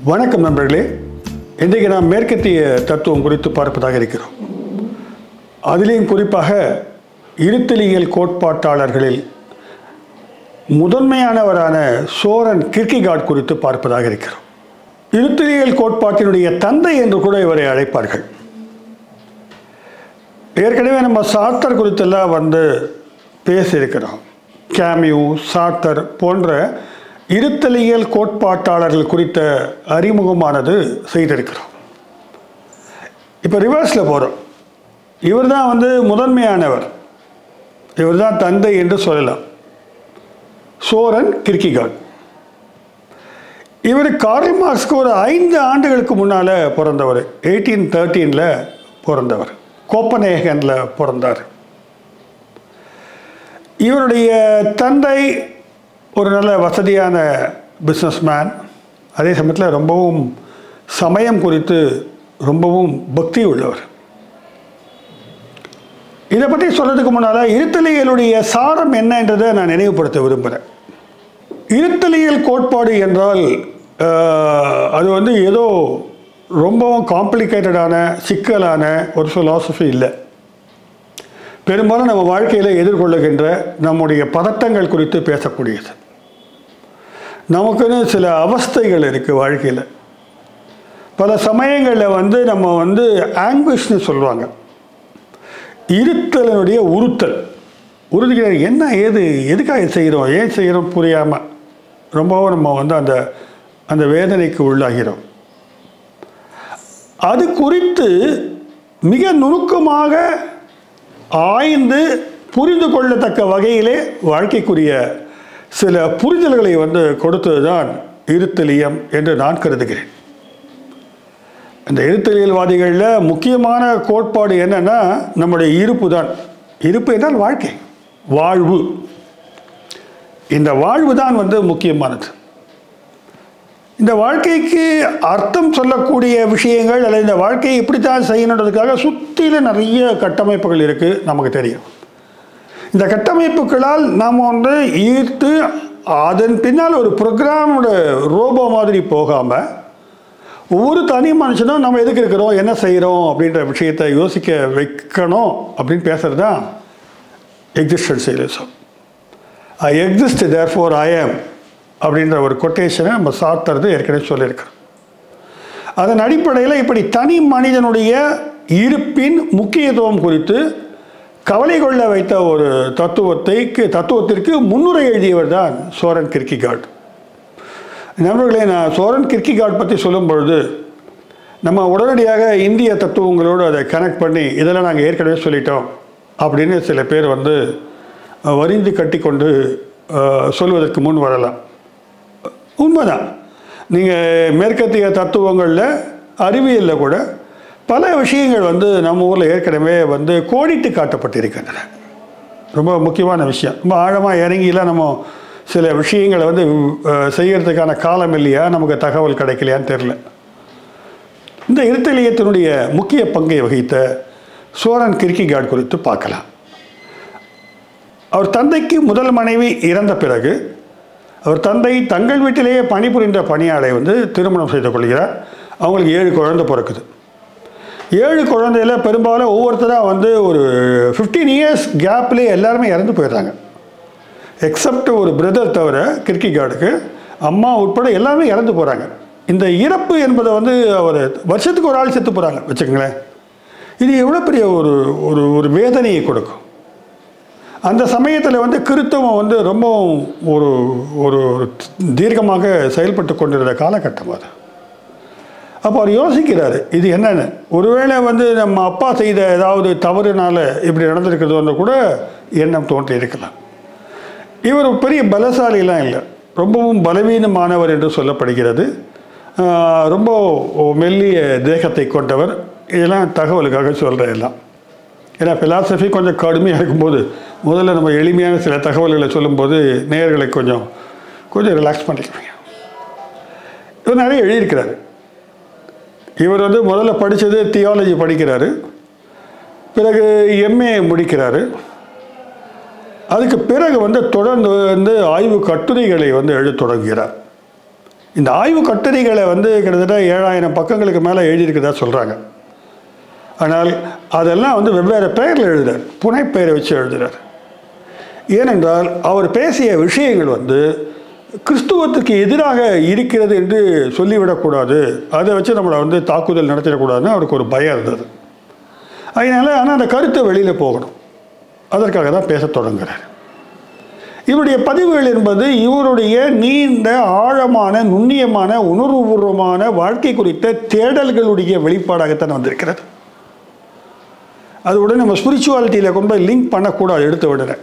வணக்கம் நண்பர்களே இன்றைக்கு நாம் மேற்கத்திய தத்துவம் குறித்து பார்ப்பதாக இருக்கிறோம் அதிலேயும் குறிப்பாக இருத்தலியல் கோட்பாட்டாளர்களில் முதன்மையானவரான சோரன் கிர்கிகாட் குறித்து பார்ப்பதாக இருக்கிறோம் இருத்தலியல் கோட்பாட்டினுடைய தந்தை என்று கூட இவரை அழைப்பார்கள் ஏற்கனவே நம்ம சார்த்தர் குறித்தெல்லாம் வந்து பேசியிருக்கிறோம் கேமியூ சார்த்தர் போன்ற இருத்தலியல் கோட்பாட்டாளர்கள் குறித்த அறிமுகமானது செய்திருக்கிறோம் இப்போ ரிவர்ஸில் போகிறோம் இவர் தான் வந்து முதன்மையானவர் இவர் தான் தந்தை என்று சொல்லலாம் சோரன் கிர்கிகாட் இவர் கார்ல் மார்க்ஸ்க்கு ஒரு ஐந்து ஆண்டுகளுக்கு முன்னால் பிறந்தவர் எயிட்டீன் தேர்ட்டீனில் பிறந்தவர் கோப்பனேகனில் பிறந்தார் இவருடைய தந்தை ஒரு நல்ல வசதியான பிஸ்னஸ்மேன் அதே சமயத்தில் ரொம்பவும் சமயம் குறித்து ரொம்பவும் பக்தி உள்ளவர் இதை பற்றி சொல்கிறதுக்கு முன்னால் இருத்தலியலுடைய சாரம் என்னன்றதை நான் நினைவுபடுத்த விரும்புகிறேன் இருத்தலியல் கோட்பாடு என்றால் ஆஹ், அது வந்து ஏதோ ரொம்பவும் காம்ப்ளிகேட்டடான சிக்கலான ஒரு ஃபிலாசபி இல்லை பெரும்பாலும் நம்ம வாழ்க்கையில் எதிர்கொள்ளுகின்ற நம்முடைய பதட்டங்கள் குறித்து பேசக்கூடியது நமக்குன்னு சில அவஸ்தைகள் இருக்குது வாழ்க்கையில் பல சமயங்களில் வந்து நம்ம வந்து ஆங்குஷ்னு சொல்லுவாங்க இருத்தலினுடைய உறுத்தல் உறுதிக்கிற என்ன ஏது எதுக்காக இது செய்கிறோம் ஏன் செய்கிறோம் புரியாமல் ரொம்பவும் நம்ம வந்து அந்த அந்த வேதனைக்கு உள்ளாகிறோம் அது குறித்து மிக நுணுக்கமாக ஆய்ந்து புரிந்து கொள்ளத்தக்க வகையிலே வாழ்க்கைக்குரிய சில புரிதல்களை வந்து கொடுத்தது தான் இருத்தலியம் என்று நான் கருதுகிறேன் இந்த இருத்தலியல்வாதிகளில் முக்கியமான கோட்பாடு என்னன்னா நம்முடைய இருப்பு தான் இருப்பு என்றால் வாழ்க்கை வாழ்வு இந்த வாழ்வு தான் வந்து முக்கியமானது இந்த வாழ்க்கைக்கு அர்த்தம் சொல்லக்கூடிய விஷயங்கள் அல்லது இந்த வாழ்க்கையை இப்படித்தான் செய்யணுன்றதுக்காக சுற்றிலும் நிறைய கட்டமைப்புகள் இருக்குது நமக்கு தெரியும் இந்த கட்டமைப்புகளால் நாம் வந்து ஈர்த்து அதன் பின்னால் ஒரு ப்ரோக்ராமோட ரோபோ மாதிரி போகாமல் ஒவ்வொரு தனி மனுஷனும் நம்ம எதுக்கு இருக்கிறோம் என்ன செய்கிறோம் அப்படின்ற விஷயத்தை யோசிக்க வைக்கணும் அப்படின்னு பேசுகிறது தான் existentialism I exist therefore I am அப்படின்ற ஒரு கொட்டேஷனை நம்ம சாத்துறது ஏற்கனவே சொல்லியிருக்கிறோம் அதன் அடிப்படையில் இப்படி தனி மனிதனுடைய இருப்பின் முக்கியத்துவம் குறித்து கவலை கொள்ள வைத்த ஒரு தத்துவத்தை தத்துவத்திற்கு முன்னுரை எழுதியவர் தான் சோரன் கிர்கிகாட் நண்பர்களே நான் சோரன் கிர்கிகாட் பற்றி சொல்லும் பொழுது நம்ம உடனடியாக இந்திய தத்துவங்களோடு அதை கனெக்ட் பண்ணி இதெல்லாம் நாங்கள் ஏற்கனவே சொல்லிட்டோம் அப்படின்னு சில பேர் வந்து அஹ், வரிந்து கட்டி கொண்டு அஹ், சொல்வதற்கு முன் வரலாம் உண்மைதான் நீங்கள் மேற்கத்திய தத்துவங்களில் அறிவியலில் கூட பல விஷயங்கள் வந்து நம்ம ஊரில் ஏற்கனவே வந்து கோடிட்டு காட்டப்பட்டிருக்கின்றன ரொம்ப முக்கியமான விஷயம் ரொம்ப ஆழமாக இறங்கிலாம் நம்ம சில விஷயங்களை வந்து அஹ், செய்யறதுக்கான காலம் இல்லையா நமக்கு தகவல் கிடைக்கலையான்னு தெரில இந்த இருத்தலியத்தினுடைய முக்கிய பங்கை வகித்த சோரன் கிர்கிகாட் குறித்து பார்க்கலாம் அவர் தந்தைக்கு முதல் மனைவி இறந்த பிறகு அவர் தந்தை தங்கள் வீட்டிலேயே பணிபுரிந்த பணியாளை வந்து திருமணம் செய்து கொள்கிறார் அவங்களுக்கு ஏழு குழந்தை பிறக்குது ஏழு குழந்தையில பெரும்பாலும் ஒவ்வொருத்தராக வந்து ஒரு ஃபிஃப்டீன் இயர்ஸ் கேப்லேயே எல்லாருமே இறந்து போயிடுறாங்க எக்ஸப்ட் ஒரு பிரதர் தவிர கிர்கிகாடுக்கு அம்மா உட்பட எல்லாமே இறந்து போகிறாங்க இந்த இறப்பு என்பதை வந்து அவர் வருஷத்துக்கு ஒரு ஆள் செத்து போகிறாங்க வச்சுக்கோங்களேன் இது எவ்வளோ பெரிய ஒரு ஒரு ஒரு வேதனையை கொடுக்கும் அந்த சமயத்தில் வந்து கிறித்தவம் வந்து ரொம்ப ஒரு ஒரு ஒரு தீர்க்கமாக செயல்பட்டு கொண்டிருந்த காலகட்டம் அது அப்போ அவர் யோசிக்கிறாரு இது என்னன்னு ஒருவேளை வந்து நம்ம அப்பா செய்த ஏதாவது தவறுனால இப்படி நடந்திருக்கிறதுன்னு கூட எண்ணம் தோன்றி இருக்கலாம் இவர் ஒரு பெரிய பலசாலிலாம் இல்லை ரொம்பவும் பலவீனமானவர் என்று சொல்லப்படுகிறது ஆஹ் ரொம்ப மெல்லிய தேகத்தை கொண்டவர் இதெல்லாம் தகவலுக்காக சொல்கிறேன் எல்லாம் ஏன்னா ஃபிலாசபி கொஞ்சம் கடுமையாக இருக்கும்போது முதல்ல நம்ம எளிமையான சில தகவல்களை சொல்லும்போது நேயர்களை கொஞ்சம் கொஞ்சம் ரிலாக்ஸ் பண்ணிக்குவீங்க இவர் நிறைய எழுதியிருக்கிறாரு இவர் வந்து முதல்ல படித்தது தியாலஜி படிக்கிறாரு பிறகு எம்ஏ முடிக்கிறாரு அதுக்கு பிறகு வந்து தொடர்ந்து வந்து ஆய்வு கட்டுரைகளை வந்து எழுதத் தொடங்குகிறார் இந்த ஆய்வு கட்டுரைகளை வந்து கிட்டத்தட்ட ஏழாயிரம் பக்கங்களுக்கு மேலே எழுதியிருக்கிறதா சொல்கிறாங்க ஆனால் அதெல்லாம் வந்து வெவ்வேறு பெயரில் எழுதுறார் புனைப்பெயரை வச்சு எழுதுறார் ஏனென்றால் அவர் பேசிய விஷயங்கள் வந்து கிறிஸ்துவத்துக்கு எதிராக இருக்கிறது என்று சொல்லிவிடக்கூடாது அதை வச்சு நம்மளை வந்து தாக்குதல் நடத்திடக்கூடாதுன்னு அவருக்கு ஒரு பயம் இருந்தது அதனால ஆனால் அந்த கருத்தை வெளியில் போகணும் அதற்காக தான் பேசத் தொடங்குறார் இவருடைய பதிவுகள் என்பது இவருடைய நீண்ட ஆழமான நுண்ணியமான உணர்வுபூர்வமான வாழ்க்கை குறித்த தேடல்களுடைய வெளிப்பாடாகத்தான் வந்திருக்கிறது அது உடனே நம்ம ஸ்பிரிச்சுவாலிட்டியில் கொண்டு போய் லிங்க் பண்ணக்கூடாது எடுத்த உடனே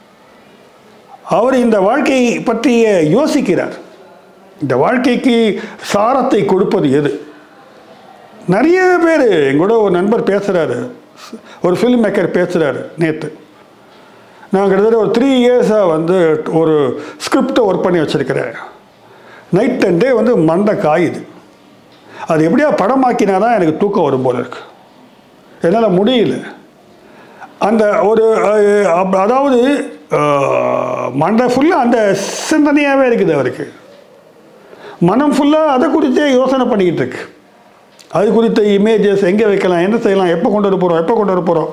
அவர் இந்த வாழ்க்கையை பற்றிய யோசிக்கிறார் இந்த வாழ்க்கைக்கு சாரத்தை கொடுப்பது எது நிறைய பேர் எங்கூட ஒரு நண்பர் பேசுகிறாரு ஒரு ஃபில்ம் மேக்கர் பேசுகிறாரு நேற்று நான் கிட்டத்தட்ட ஒரு த்ரீ இயர்ஸாக வந்து ஒரு ஸ்கிரிப்டை ஒர்க் பண்ணி வச்சுருக்கிறேன் நைட் அண்ட் டே வந்து மண்டை காயுது அது எப்படியா படமாக்கினா தான் எனக்கு தூக்கம் வரும் போல இருக்கு என்னால் முடியல அந்த ஒரு அஹ், அப்- அதாவது அஹ், மண்டை ஃபுல்லாக அந்த சிந்தனையாகவே இருக்குது அவருக்கு மனம் ஃபுல்லாக அதை குறித்தே யோசனை பண்ணிக்கிட்டு இருக்கு அது குறித்த இமேஜஸ் எங்கே வைக்கலாம் என்ன செய்யலாம் எப்போ கொண்டு வர போகிறோம் எப்போ கொண்டு வர போகிறோம்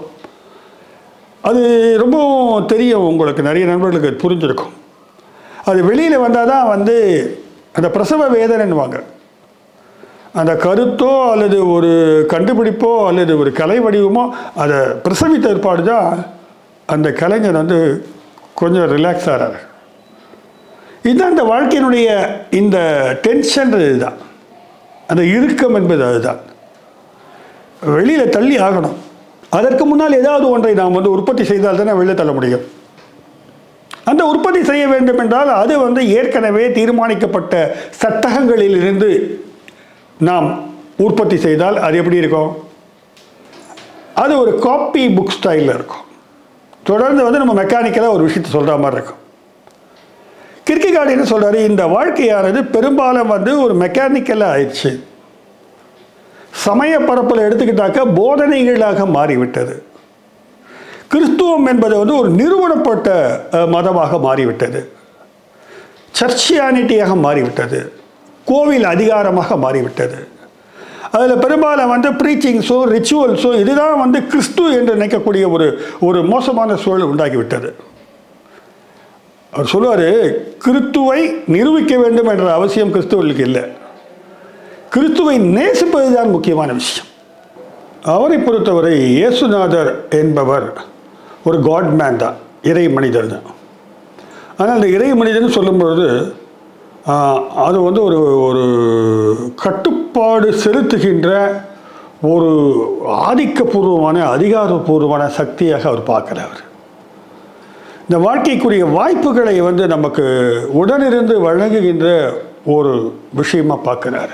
அது ரொம்ப தெரியும் உங்களுக்கு நிறைய நண்பர்களுக்கு அது புரிஞ்சிருக்கும் அது வெளியில் வந்தால் தான் வந்து அந்த பிரசவ வேதனைன்னுவாங்க அந்த கருத்தோ அல்லது ஒரு கண்டுபிடிப்போ அல்லது ஒரு கலை வடிவமோ அதை பிரசவித்த ஏற்பாடு தான் அந்த கலைஞர் வந்து கொஞ்சம் ரிலாக்ஸ் ஆகிறார் இதுதான் இந்த வாழ்க்கையினுடைய இந்த டென்ஷன் இதுதான் அந்த இறுக்கம் என்பது அதுதான் வெளியில் தள்ளி ஆகணும் அதற்கு முன்னால் ஏதாவது ஒன்றை நாம் வந்து உற்பத்தி செய்தால் தானே வெளியில் தள்ள முடியும் அந்த உற்பத்தி செய்ய வேண்டும் என்றால் அது வந்து ஏற்கனவே தீர்மானிக்கப்பட்ட சட்டகங்களிலிருந்து நாம் உற்பத்தி செய்தால் அது எப்படி இருக்கும் அது ஒரு காப்பி புக் ஸ்டைலில் இருக்கும் தொடர்ந்து வந்து நம்ம மெக்கானிக்கலாக ஒரு விஷயத்தை சொல்கிற மாதிரி இருக்கும் கிர்கிகார்டு என்ன சொல்றாரு இந்த வாழ்க்கையானது பெரும்பாலும் வந்து ஒரு மெக்கானிக்கலாக ஆயிடுச்சு சமய பரப்பில் எடுத்துக்கிட்டாக்க போதனைகளாக மாறிவிட்டது கிறிஸ்துவம் என்பது வந்து ஒரு நிறுவனப்பட்ட அஹ், மதமாக மாறிவிட்டது சர்ச்சியானிட்டியாக மாறிவிட்டது கோவில் அதிகாரமாக மாறிவிட்டது அதில் பெரும்பாலும் வந்து ப்ரீச்சிங்ஸோ ரிச்சுவல்ஸோ இதுதான் வந்து கிறிஸ்து என்று நினைக்கக்கூடிய ஒரு ஒரு மோசமான சூழல் உண்டாகிவிட்டது அவர் சொல்லுவார் கிறிஸ்துவை நிரூபிக்க வேண்டும் என்ற அவசியம் கிறிஸ்துவர்களுக்கு இல்லை கிறிஸ்துவை நேசிப்பது தான் முக்கியமான விஷயம் அவரை பொறுத்தவரை இயேசுநாதர் என்பவர் ஒரு காட் மேன் தான் இறை மனிதர் தான் ஆனால் அந்த இறை மனிதன் சொல்லும்பொழுது ஆஹ், அது வந்து ஒரு ஒரு கட்டுப்பாடு செலுத்துகின்ற ஒரு ஆதிக்கபூர்வமான அதிகாரப்பூர்வமான சக்தியாக அவர் பார்க்குறார் இந்த வாழ்க்கைக்குரிய வாய்ப்புகளை வந்து நமக்கு உடனிருந்து வழங்குகின்ற ஒரு விஷயமா பார்க்குறாரு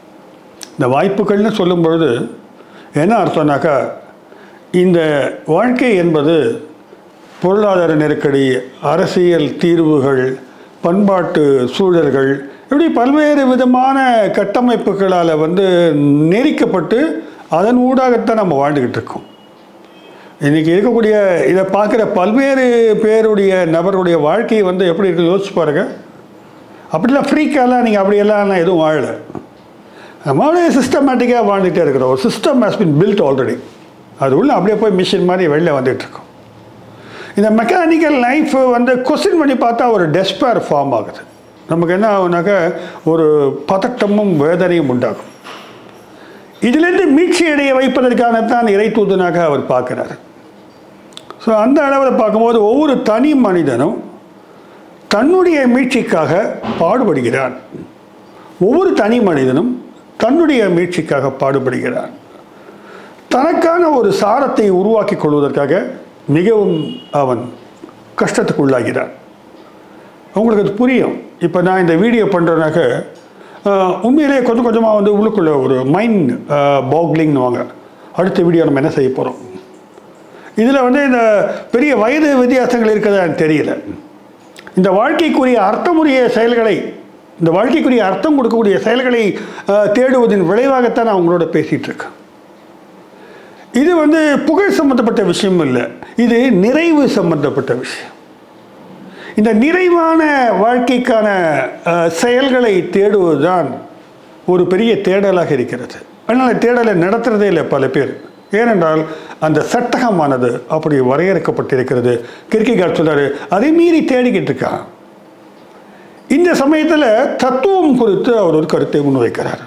இந்த வாய்ப்புகள்னு சொல்லும் பொழுது என்ன அர்த்தம்னாக்கா இந்த வாழ்க்கை என்பது பொருளாதார நெருக்கடி அரசியல் தீர்வுகள் பண்பாட்டு சூழல்கள் இப்படி பல்வேறு விதமான கட்டமைப்புகளால் வந்து நெரிக்கப்பட்டு அதன் ஊடாகத்தான் நம்ம வாழ்ந்துக்கிட்டு இருக்கோம் இன்றைக்கி இருக்கக்கூடிய இதை பார்க்குற பல்வேறு பேருடைய நபருடைய வாழ்க்கை வந்து எப்படி இருக்குது யோசிச்சு பாருங்க அப்படிலாம் ஃப்ரீக்காலாம் நீங்கள் அப்படியெல்லாம் நான் எதுவும் வாழலை நம்மளுடைய சிஸ்டமேட்டிக்காக வாழ்ந்துகிட்டே இருக்கிறோம் ஒரு system has been built already அது உள்ள அப்படியே போய் மிஷின் மாதிரி வெளில வந்துட்டு இருக்கோம் இந்த மெக்கானிக்கல் லைஃப் வந்து கொஸ்டின் பண்ணி பார்த்தா ஒரு டெஸ்பேர் ஃபார்ம் ஆகுது நமக்கு என்ன ஆகுனாக்கா ஒரு பதட்டமும் வேதனையும் உண்டாகும் இதிலிருந்து மீட்சி அடைய வைப்பதற்கானத்தான் இறை தூதனாக அவர் பார்க்கிறார் ஸோ அந்த அளவில் பார்க்கும்போது ஒவ்வொரு தனி மனிதனும் தன்னுடைய மீட்சிக்காக பாடுபடுகிறான் ஒவ்வொரு தனி மனிதனும் தன்னுடைய மீட்சிக்காக பாடுபடுகிறான் தனக்கான ஒரு சாரத்தை உருவாக்கி கொள்வதற்காக மிகவும் அவன் கஷ்டத்துக்குள்ளாகிறான் உங்களுக்கு அது புரியும் இப்போ நான் இந்த வீடியோ பண்ணுறேனாக்க உண்மையிலேயே கொஞ்சம் கொஞ்சமாக வந்து உள்ளுக்குள்ளே ஒரு மைண்ட் பாக்லிங்னு வாங்க அடுத்த வீடியோ நம்ம என்ன செய்ய போகிறோம் இதில் வந்து இந்த பெரிய வயது வித்தியாசங்கள் இருக்கிறதா எனக்கு தெரியல இந்த வாழ்க்கைக்குரிய அர்த்தமுடைய செயல்களை இந்த வாழ்க்கைக்குரிய அர்த்தம் கொடுக்கக்கூடிய செயல்களை அஹ், தேடுவதன் விளைவாகத்தான் நான் உங்களோட பேசிகிட்டு இருக்கேன் இது வந்து புகழ் சம்பந்தப்பட்ட விஷயம் இல்லை இது நிறைவு சம்பந்தப்பட்ட விஷயம் இந்த நிறைவான வாழ்க்கைக்கான அஹ், செயல்களை தேடுவதுதான் ஒரு பெரிய தேடலாக இருக்கிறது அதனால் தேடலை நடத்துறதே இல்லை பல பேர் ஏனென்றால் அந்த சட்டகமானது அப்படி வரையறுக்கப்பட்டிருக்கிறது கிரிக்கெட் சொல்றாரு அதை மீறி தேடிக்கிட்டு இருக்கான் இந்த சமயத்தில் தத்துவம் குறித்து அவர் ஒரு கருத்தை முன்வைக்கிறார்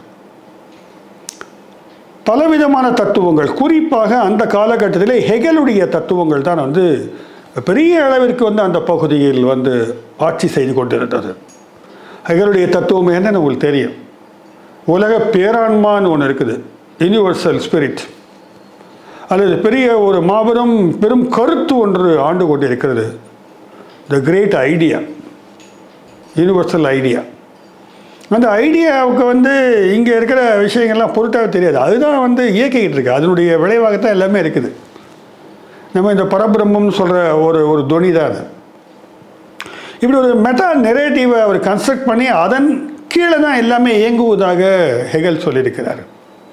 பலவிதமான தத்துவங்கள் குறிப்பாக அந்த காலகட்டத்திலே ஹெகலுடைய தத்துவங்கள் தான் வந்து பெரிய அளவிற்கு வந்து அந்த பகுதியில் வந்து ஆட்சி செய்து கொண்டிருந்தது ஹெகலுடைய தத்துவம் என்னன்னு உங்களுக்கு தெரியும் உலக பேரான்மான்னு ஒன்று இருக்குது யூனிவர்சல் ஸ்பிரிட் அல்லது பெரிய ஒரு மாபெரும் பெரும் கருத்து ஒன்று ஆண்டு கொண்டிருக்கிறது the great idea universal idea அந்த ஐடியாவுக்கு வந்து இங்கே இருக்கிற விஷயங்கள்லாம் பொருட்டாக தெரியாது அதுதான் வந்து இயக்கிக்கிட்டு இருக்கு அதனுடைய விளைவாகத்தான் எல்லாமே இருக்குது நம்ம இந்த பரபிரம்மம்னு சொல்கிற ஒரு ஒரு துணி தான் அது இப்படி ஒரு மெட்டா நெரேட்டிவை அவர் கன்ஸ்ட்ரக்ட் பண்ணி அதன் கீழே தான் எல்லாமே இயங்குவதாக ஹெகல் சொல்லியிருக்கிறார்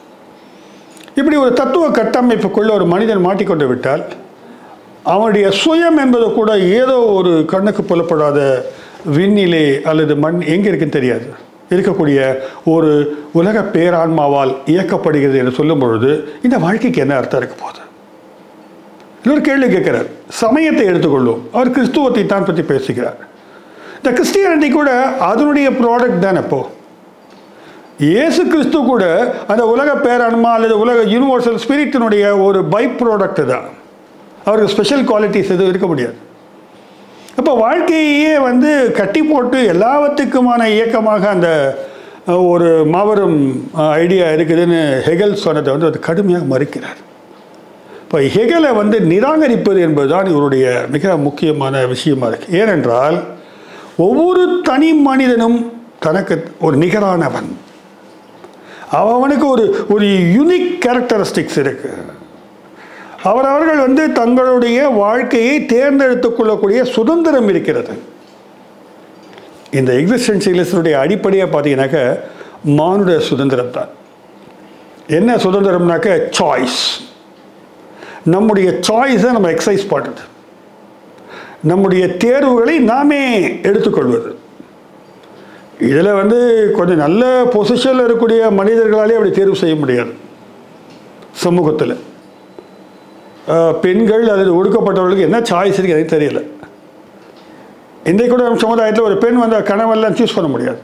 இப்படி ஒரு தத்துவ கட்டமைப்புக்குள்ள ஒரு மனிதன் மாட்டிக்கொண்டு விட்டால் அவனுடைய சுயம் என்பது கூட ஏதோ ஒரு கண்ணுக்கு புலப்படாத விண்ணிலே அல்லது மண் எங்கே இருக்குன்னு தெரியாது இருக்கக்கூடிய ஒரு உலக பேரான்மாவால் இயக்கப்படுகிறது என்று சொல்லும் பொழுது இந்த வாழ்க்கைக்கு என்ன அர்த்தம் இருக்க போகுது இன்னொரு கேள்வி கேட்கிறார் சமயத்தை எடுத்துக்கொள்ளும் அவர் கிறிஸ்துவத்தை தான் பற்றி பேசுகிறார் இந்த கிறிஸ்டியானிட்டி கூட அதனுடைய ப்ராடக்ட் தான் இப்போ இயேசு கிறிஸ்து கூட அந்த உலக பேரான்மா அல்லது உலக யூனிவர்சல் ஸ்பிரிட்டினுடைய ஒரு பை ப்ராடக்ட் தான் அவருக்கு ஸ்பெஷல் குவாலிட்டிஸ் எதுவும் இருக்க முடியாது அப்போ வாழ்க்கையே வந்து கட்டி போட்டு எல்லாவற்றுக்குமான இயக்கமாக அந்த அஹ், ஒரு மாபெரும் ஐடியா இருக்குதுன்னு ஹெகல் சொன்னதை வந்து அது கடுமையாக மறுக்கிறார் இப்போ ஹெகலை வந்து நிராகரிப்பது என்பதுதான் இவருடைய மிக முக்கியமான விஷயமா இருக்கு ஏனென்றால் ஒவ்வொரு தனி மனிதனும் தனக்கு ஒரு நிகரானவன் அவனுக்கு ஒரு ஒரு யுனிக் கேரக்டரிஸ்டிக்ஸ் இருக்கு அவரவர்கள் வந்து தங்களுடைய வாழ்க்கையை தேர்ந்தெடுத்துக் கொள்ளக்கூடிய சுதந்திரம் இருக்கிறது இந்த எக்ஸிஸ்டன்சியலிஸ்டுடைய அடிப்படையாக பார்த்தீங்கன்னாக்க மானுட சுதந்திரம் தான் என்ன சுதந்திரம்னாக்க சாய்ஸ் நம்முடைய சாய்ஸை நம்ம எக்ஸசைஸ் பண்ணுறது நம்முடைய தேர்வுகளை நாமே எடுத்துக்கொள்வது இதில் வந்து கொஞ்சம் நல்ல பொசிஷனில் இருக்கக்கூடிய மனிதர்களாலே அப்படி தேர்வு செய்ய முடியாது சமூகத்தில் அஹ், பெண்கள் அல்லது ஒடுக்கப்பட்டவர்களுக்கு என்ன சாய்ஸ் இருக்கு எனக்கு தெரியல இன்றைக்கு கூட நம்ம சமுதாயத்தில் ஒரு பெண் வந்து கணவெல்லாம் சூஸ் பண்ண முடியாது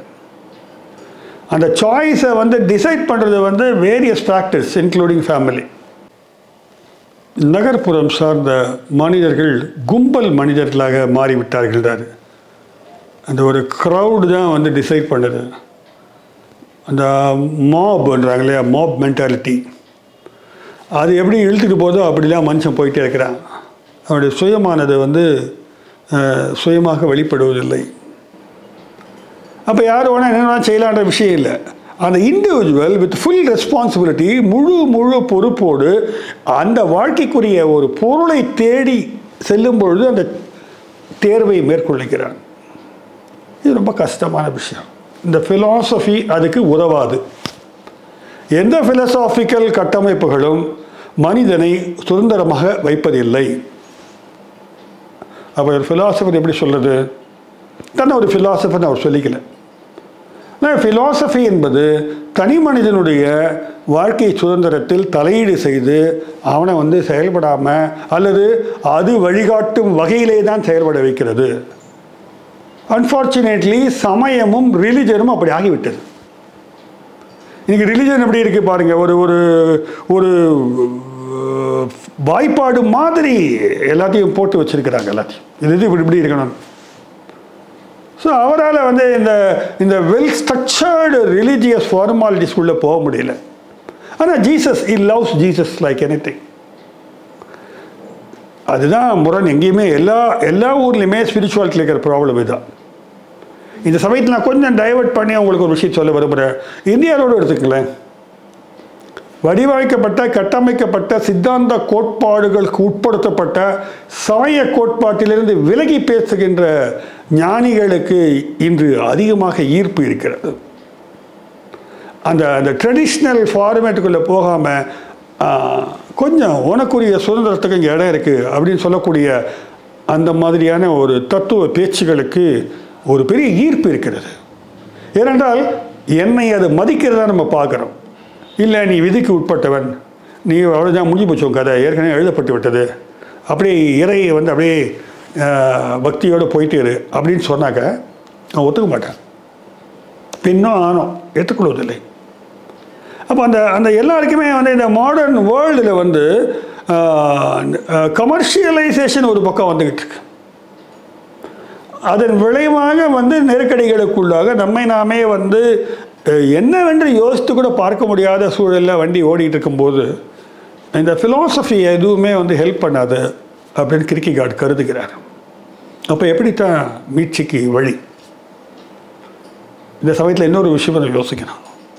அந்த சாய்ஸை வந்து டிசைட் பண்ணுறது வந்து வேரியஸ் ஃபேக்டர்ஸ் இன்க்ளூடிங் ஃபேமிலி நகர்ப்புறம் சார்ந்த மனிதர்கள் கும்பல் மனிதர்களாக மாறிவிட்டார்கள் அந்த ஒரு க்ரௌடு தான் வந்து டிசைட் பண்ணுது அந்த மாப்ன்றாங்க இல்லையா மாப் மென்டாலிட்டி அது எப்படி இழுத்துட்டு போதோ அப்படிலாம் மனுஷன் போயிட்டே இருக்கிறான் அவனுடைய சுயமானது வந்து அஹ், சுயமாக வெளிப்படுவதில்லை அப்போ யார் வேணால் என்ன வேணால் செய்யலான்ற விஷயம் இல்லை அந்த இண்டிவிஜுவல் வித் ஃபுல் ரெஸ்பான்சிபிலிட்டி முழு முழு பொறுப்போடு அந்த வாழ்க்கைக்குரிய ஒரு பொருளை தேடி செல்லும் பொழுது அந்த தேர்வை மேற்கொள்ளுகிறான் இது ரொம்ப கஷ்டமான விஷயம் இந்த ஃபிலாசபி அதுக்கு உதவாது எந்த ஃபிலசாபிக்கல் கட்டமைப்புகளும் மனிதனை சுதந்திரமாக வைப்பதில்லை அப்போ ஒரு ஃபிலாசபர் எப்படி சொல்கிறது தன்னை ஒரு ஃபிலாசபர்னு அவர் சொல்லிக்கல ஃபிலாசபி என்பது தனி மனிதனுடைய வாழ்க்கை சுதந்திரத்தில் தலையீடு செய்து அவனை வந்து செயல்படாமல் அல்லது அது வழிகாட்டும் வகையிலே தான் செயல்பட வைக்கிறது அன்ஃபார்ச்சுனேட்லி சமயமும் ரிலிஜனும் அப்படி ஆகிவிட்டது இன்னைக்கு ரிலிஜன் எப்படி இருக்கு பாருங்க ஒரு ஒரு ஒரு அஹ், வாய்ப்பாடு மாதிரி எல்லாத்தையும் போட்டு வச்சிருக்கிறாங்க எல்லாத்தையும் இது இது இப்படி இப்படி இருக்கணும் ஸோ அவரால் வந்து இந்த இந்த வெல் ஸ்ட்ரக்சர்டு ரிலீஜியஸ் ஃபார்மாலிட்டிஸ்குள்ளே போக முடியல ஆனால் Jesus he loves Jesus like any அதுதான் முரண் எங்கேயுமே எல்லா எல்லா ஊர்லேயுமே ஸ்பிரிச்சுவாலிட்டியில் இருக்கிற ப்ராப்ளம் இதுதான் இந்த சமயத்தில் நான் கொஞ்சம் டைவர்ட் பண்ணி உங்களுக்கு ஒரு விஷயம் சொல்ல விரும்புகிறேன் இந்தியாவோடு எடுத்துக்கங்களேன் வடிவமைக்கப்பட்ட கட்டமைக்கப்பட்ட சித்தாந்த கோட்பாடுகளுக்கு உட்படுத்தப்பட்ட சமய கோட்பாட்டிலிருந்து விலகி பேசுகின்ற ஞானிகளுக்கு இன்று அதிகமாக ஈர்ப்பு இருக்கிறது அந்த அந்த ட்ரெடிஷ்னல் ஃபார்மேட்டுக்குள்ளே போகாமல் கொஞ்சம் உனக்குரிய சுதந்திரத்துக்கு இங்கே இடம் இருக்குது அப்படின்னு சொல்லக்கூடிய அந்த மாதிரியான ஒரு தத்துவ பேச்சுகளுக்கு ஒரு பெரிய ஈர்ப்பு இருக்கிறது ஏனென்றால் என்னை அது மதிக்கிறதா நம்ம பார்க்குறோம் இல்லை நீ விதிக்கு உட்பட்டவன் நீ அவ்வளோதான் முடிஞ்சு போச்சு உன் கதை ஏற்கனவே எழுதப்பட்டு விட்டது அப்படியே இறையை வந்து அப்படியே ஆஹ், பக்தியோடு போயிட்டு இரு அப்படின்னு சொன்னாக்க நான் ஒத்துக்க மாட்டேன் பின்னும் ஆனோம் ஏற்றுக்கொள்வதில்லை அப்போ அந்த அந்த எல்லாருக்குமே வந்து இந்த மாடர்ன் வேர்ல்டில் வந்து கமர்ஷியலைசேஷன் ஒரு பக்கம் வந்துக்கிட்டு இருக்கு அதன் விளைவாக வந்து நெருக்கடிகளுக்குள்ளாக நம்மை நாமே வந்து அஹ், என்னவென்று யோசித்து கூட பார்க்க முடியாத சூழலில் வண்டி ஓடிட்டு இருக்கும்போது இந்த ஃபிலாசபி எதுவுமே வந்து ஹெல்ப் பண்ணாது அப்படின்னு கிரிக்கிகார்டு கருதுகிறார் அப்போ எப்படித்தான் மீட்சிக்கு வழி இந்த சமயத்தில் இன்னொரு விஷயம் நம்ம யோசிக்கணும்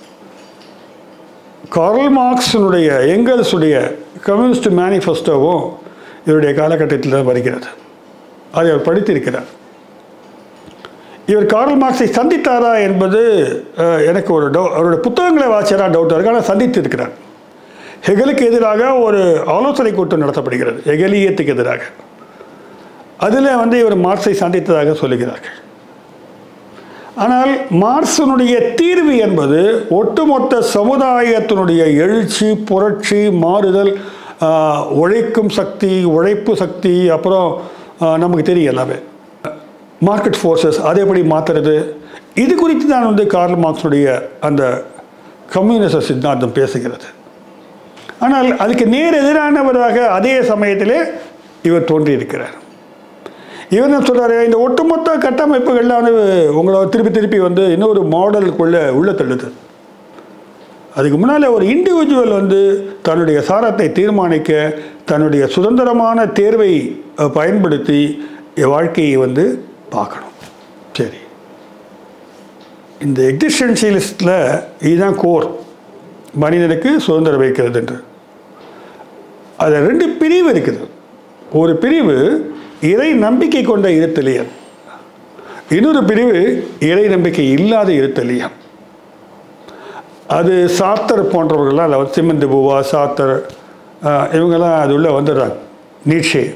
கார்ல் மார்க்ஸினுடைய எங்கல்ஸுடைய கம்யூனிஸ்ட் மேனிஃபெஸ்டோவும் இவருடைய காலகட்டத்தில் தான் வருகிறது அதை அவர் படித்திருக்கிறார் இவர் கார்ல் மார்க்ஸை சந்தித்தாரா என்பது அஹ், எனக்கு ஒரு டவு அவருடைய புத்தகங்களை வாசிச்சாரா டவுட் இருக்கு ஆனால் சந்தித்து இருக்கிறார் ஹெகலுக்கு எதிராக ஒரு ஆலோசனை கூட்டம் நடத்தப்படுகிறது ஹெகலியத்துக்கு எதிராக அதில் வந்து இவர் மார்க்ஸை சந்தித்ததாக சொல்லுகிறார்கள் ஆனால் மார்க்சனுடைய தீர்வு என்பது ஒட்டுமொத்த சமுதாயத்தினுடைய எழுச்சி புரட்சி மாறுதல் ஆஹ், உழைக்கும் சக்தி உழைப்பு சக்தி அப்புறம் ஆஹ், நமக்கு தெரியும் எல்லாமே மார்க்கெட் ஃபோர்ஸஸ் அதை எப்படி மாற்றுறது இது குறித்து தான் வந்து கார்ல் மார்க்ஸுடைய அந்த கம்யூனிச சித்தாந்தம் பேசுகிறது ஆனால் அதுக்கு நேர் எதிரானவராக அதே சமயத்திலே இவர் தோன்றியிருக்கிறார் இவர் என்ன சொல்றாரு இந்த ஒட்டுமொத்த கட்டமைப்புகள்லாம் வந்து உங்களை திருப்பி திருப்பி வந்து இன்னொரு மாடலுக்குள்ள உள்ள தள்ளுது அதுக்கு முன்னால் ஒரு இண்டிவிஜுவல் வந்து தன்னுடைய சாரத்தை தீர்மானிக்க தன்னுடைய சுதந்திரமான தேர்வை அஹ், பயன்படுத்தி வாழ்க்கையை வந்து பார்க்கணும் சரி இந்த எக்ஸிஸ்டன்ஷியலிஸ்டில் இதுதான் கோர் மனிதனுக்கு சுதந்திரம் வைக்கிறது என்று அதில் ரெண்டு பிரிவு இருக்குது ஒரு பிரிவு இறை நம்பிக்கை கொண்ட இருத்தலியல் இன்னொரு பிரிவு இறை நம்பிக்கை இல்லாத இருத்தலியம் அது சாத்தர் போன்றவர்கள்லாம் அதில் வந்து சிமந்து பூவா சாத்தர் ஆஹ், இவங்கெல்லாம் அது உள்ளே வந்துடுறாங்க நீட்சே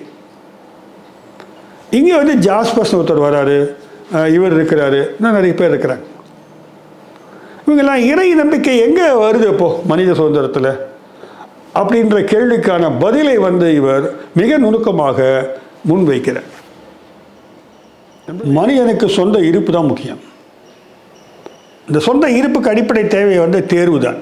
இங்கே வந்து ஜாஸ்பஸ் ஒருத்தர் வராரு ஆஹ், இவர் இருக்கிறாரு இன்னும் நிறைய பேர் இருக்கிறாங்க இவங்கெல்லாம் இறை நம்பிக்கை எங்கே வருது இப்போ மனித சுதந்திரத்தில் அப்படின்ற கேள்விக்கான பதிலை வந்து இவர் மிக நுணுக்கமாக முன்வைக்கிறார் மனிதனுக்கு சொந்த இருப்பு தான் முக்கியம் இந்த சொந்த இருப்புக்கு அடிப்படை தேவை வந்து தேர்வு தான்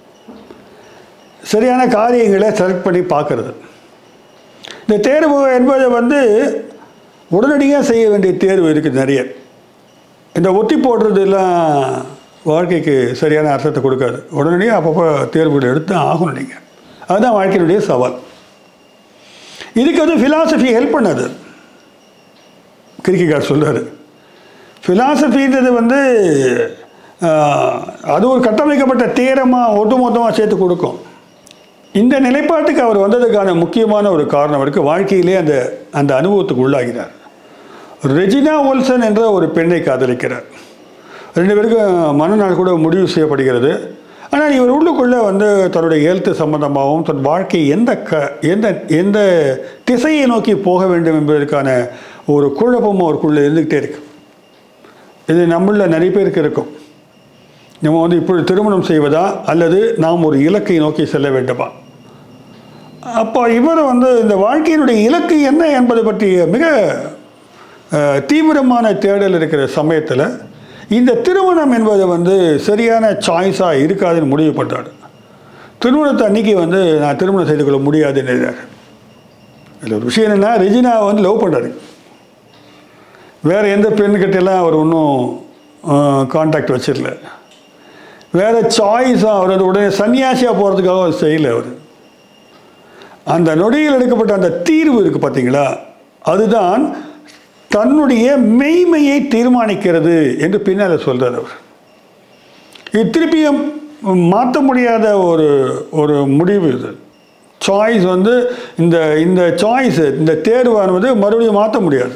சரியான காரியங்களை செலக்ட் பண்ணி பார்க்கறது இந்த தேர்வு என்பது வந்து உடனடியாக செய்ய வேண்டிய தேர்வு இருக்குது நிறைய இந்த ஒத்தி போடுறது எல்லாம் வாழ்க்கைக்கு சரியான அர்த்தத்தை கொடுக்காது உடனடியாக அப்பப்போ தேர்வுகள் எடுத்து தான் ஆகணும் நீங்கள் அதுதான் வாழ்க்கையினுடைய சவால் இதுக்கு வந்து ஃபிலாசபி ஹெல்ப் பண்ணாது கிரிக்கிகார் சொல்றாரு ஃபிலாசபின்றது வந்து ஆஹ், அது ஒரு கட்டமைக்கப்பட்ட தீரமாக ஒட்டுமொத்தமாக சேர்த்து கொடுக்கும் இந்த நிலைப்பாட்டுக்கு அவர் வந்ததுக்கான முக்கியமான ஒரு காரணம் இருக்கு வாழ்க்கையிலே அந்த அந்த அனுபவத்துக்கு உள்ளாகிறார் ரெஜினா ஒல்சன் என்ற ஒரு பெண்ணை காதலிக்கிறார் ரெண்டு பேருக்கும் மனநாள் கூட முடிவு செய்யப்படுகிறது ஆனால் இவர் உள்ளுக்குள்ளே வந்து தன்னுடைய ஹெல்த் சம்பந்தமாகவும் தன் வாழ்க்கை எந்த க எந்த எந்த திசையை நோக்கி போக வேண்டும் என்பதற்கான ஒரு குழப்பமும் அவருக்குள்ளே இருந்துக்கிட்டே இருக்கு இது நம்மள நிறைய பேருக்கு இருக்கும் நம்ம வந்து இப்பொழுது திருமணம் செய்வதா அல்லது நாம் ஒரு இலக்கை நோக்கி செல்ல வேண்டுமா அப்போ இவர் வந்து இந்த வாழ்க்கையினுடைய இலக்கு என்ன என்பது பற்றிய மிக அஹ், தீவிரமான தேடல் இருக்கிற சமயத்தில் இந்த திருமணம் என்பது வந்து சரியான சாய்ஸாக இருக்காதுன்னு முடிவு பண்ணுறாரு திருமணத்தை அன்னைக்கு வந்து நான் திருமணம் செய்து கொள்ள முடியாதுன்னு எழுதுறாரு இதில் ஒரு விஷயம் என்னென்னா ரெஜினா வந்து லவ் பண்ணுறாரு வேறு எந்த பெண்கிட்டெல்லாம் அவர் ஒன்றும் காண்டாக்ட் வச்சிடல வேறு சாய்ஸாக அவர் வந்து உடனே சன்னியாசியாக போகிறதுக்காக அவர் செய்யலை அவர் அந்த நொடியில் எடுக்கப்பட்ட அந்த தீர்வு இருக்குது பார்த்தீங்களா அதுதான் தன்னுடைய மெய்மையை தீர்மானிக்கிறது என்று பின்னால் சொல்கிறார் அவர் இது திருப்பியும் மாற்ற முடியாத ஒரு ஒரு முடிவு இது சாய்ஸ் வந்து இந்த இந்த சாய்ஸ் இந்த தேர்வானது மறுபடியும் மாற்ற முடியாது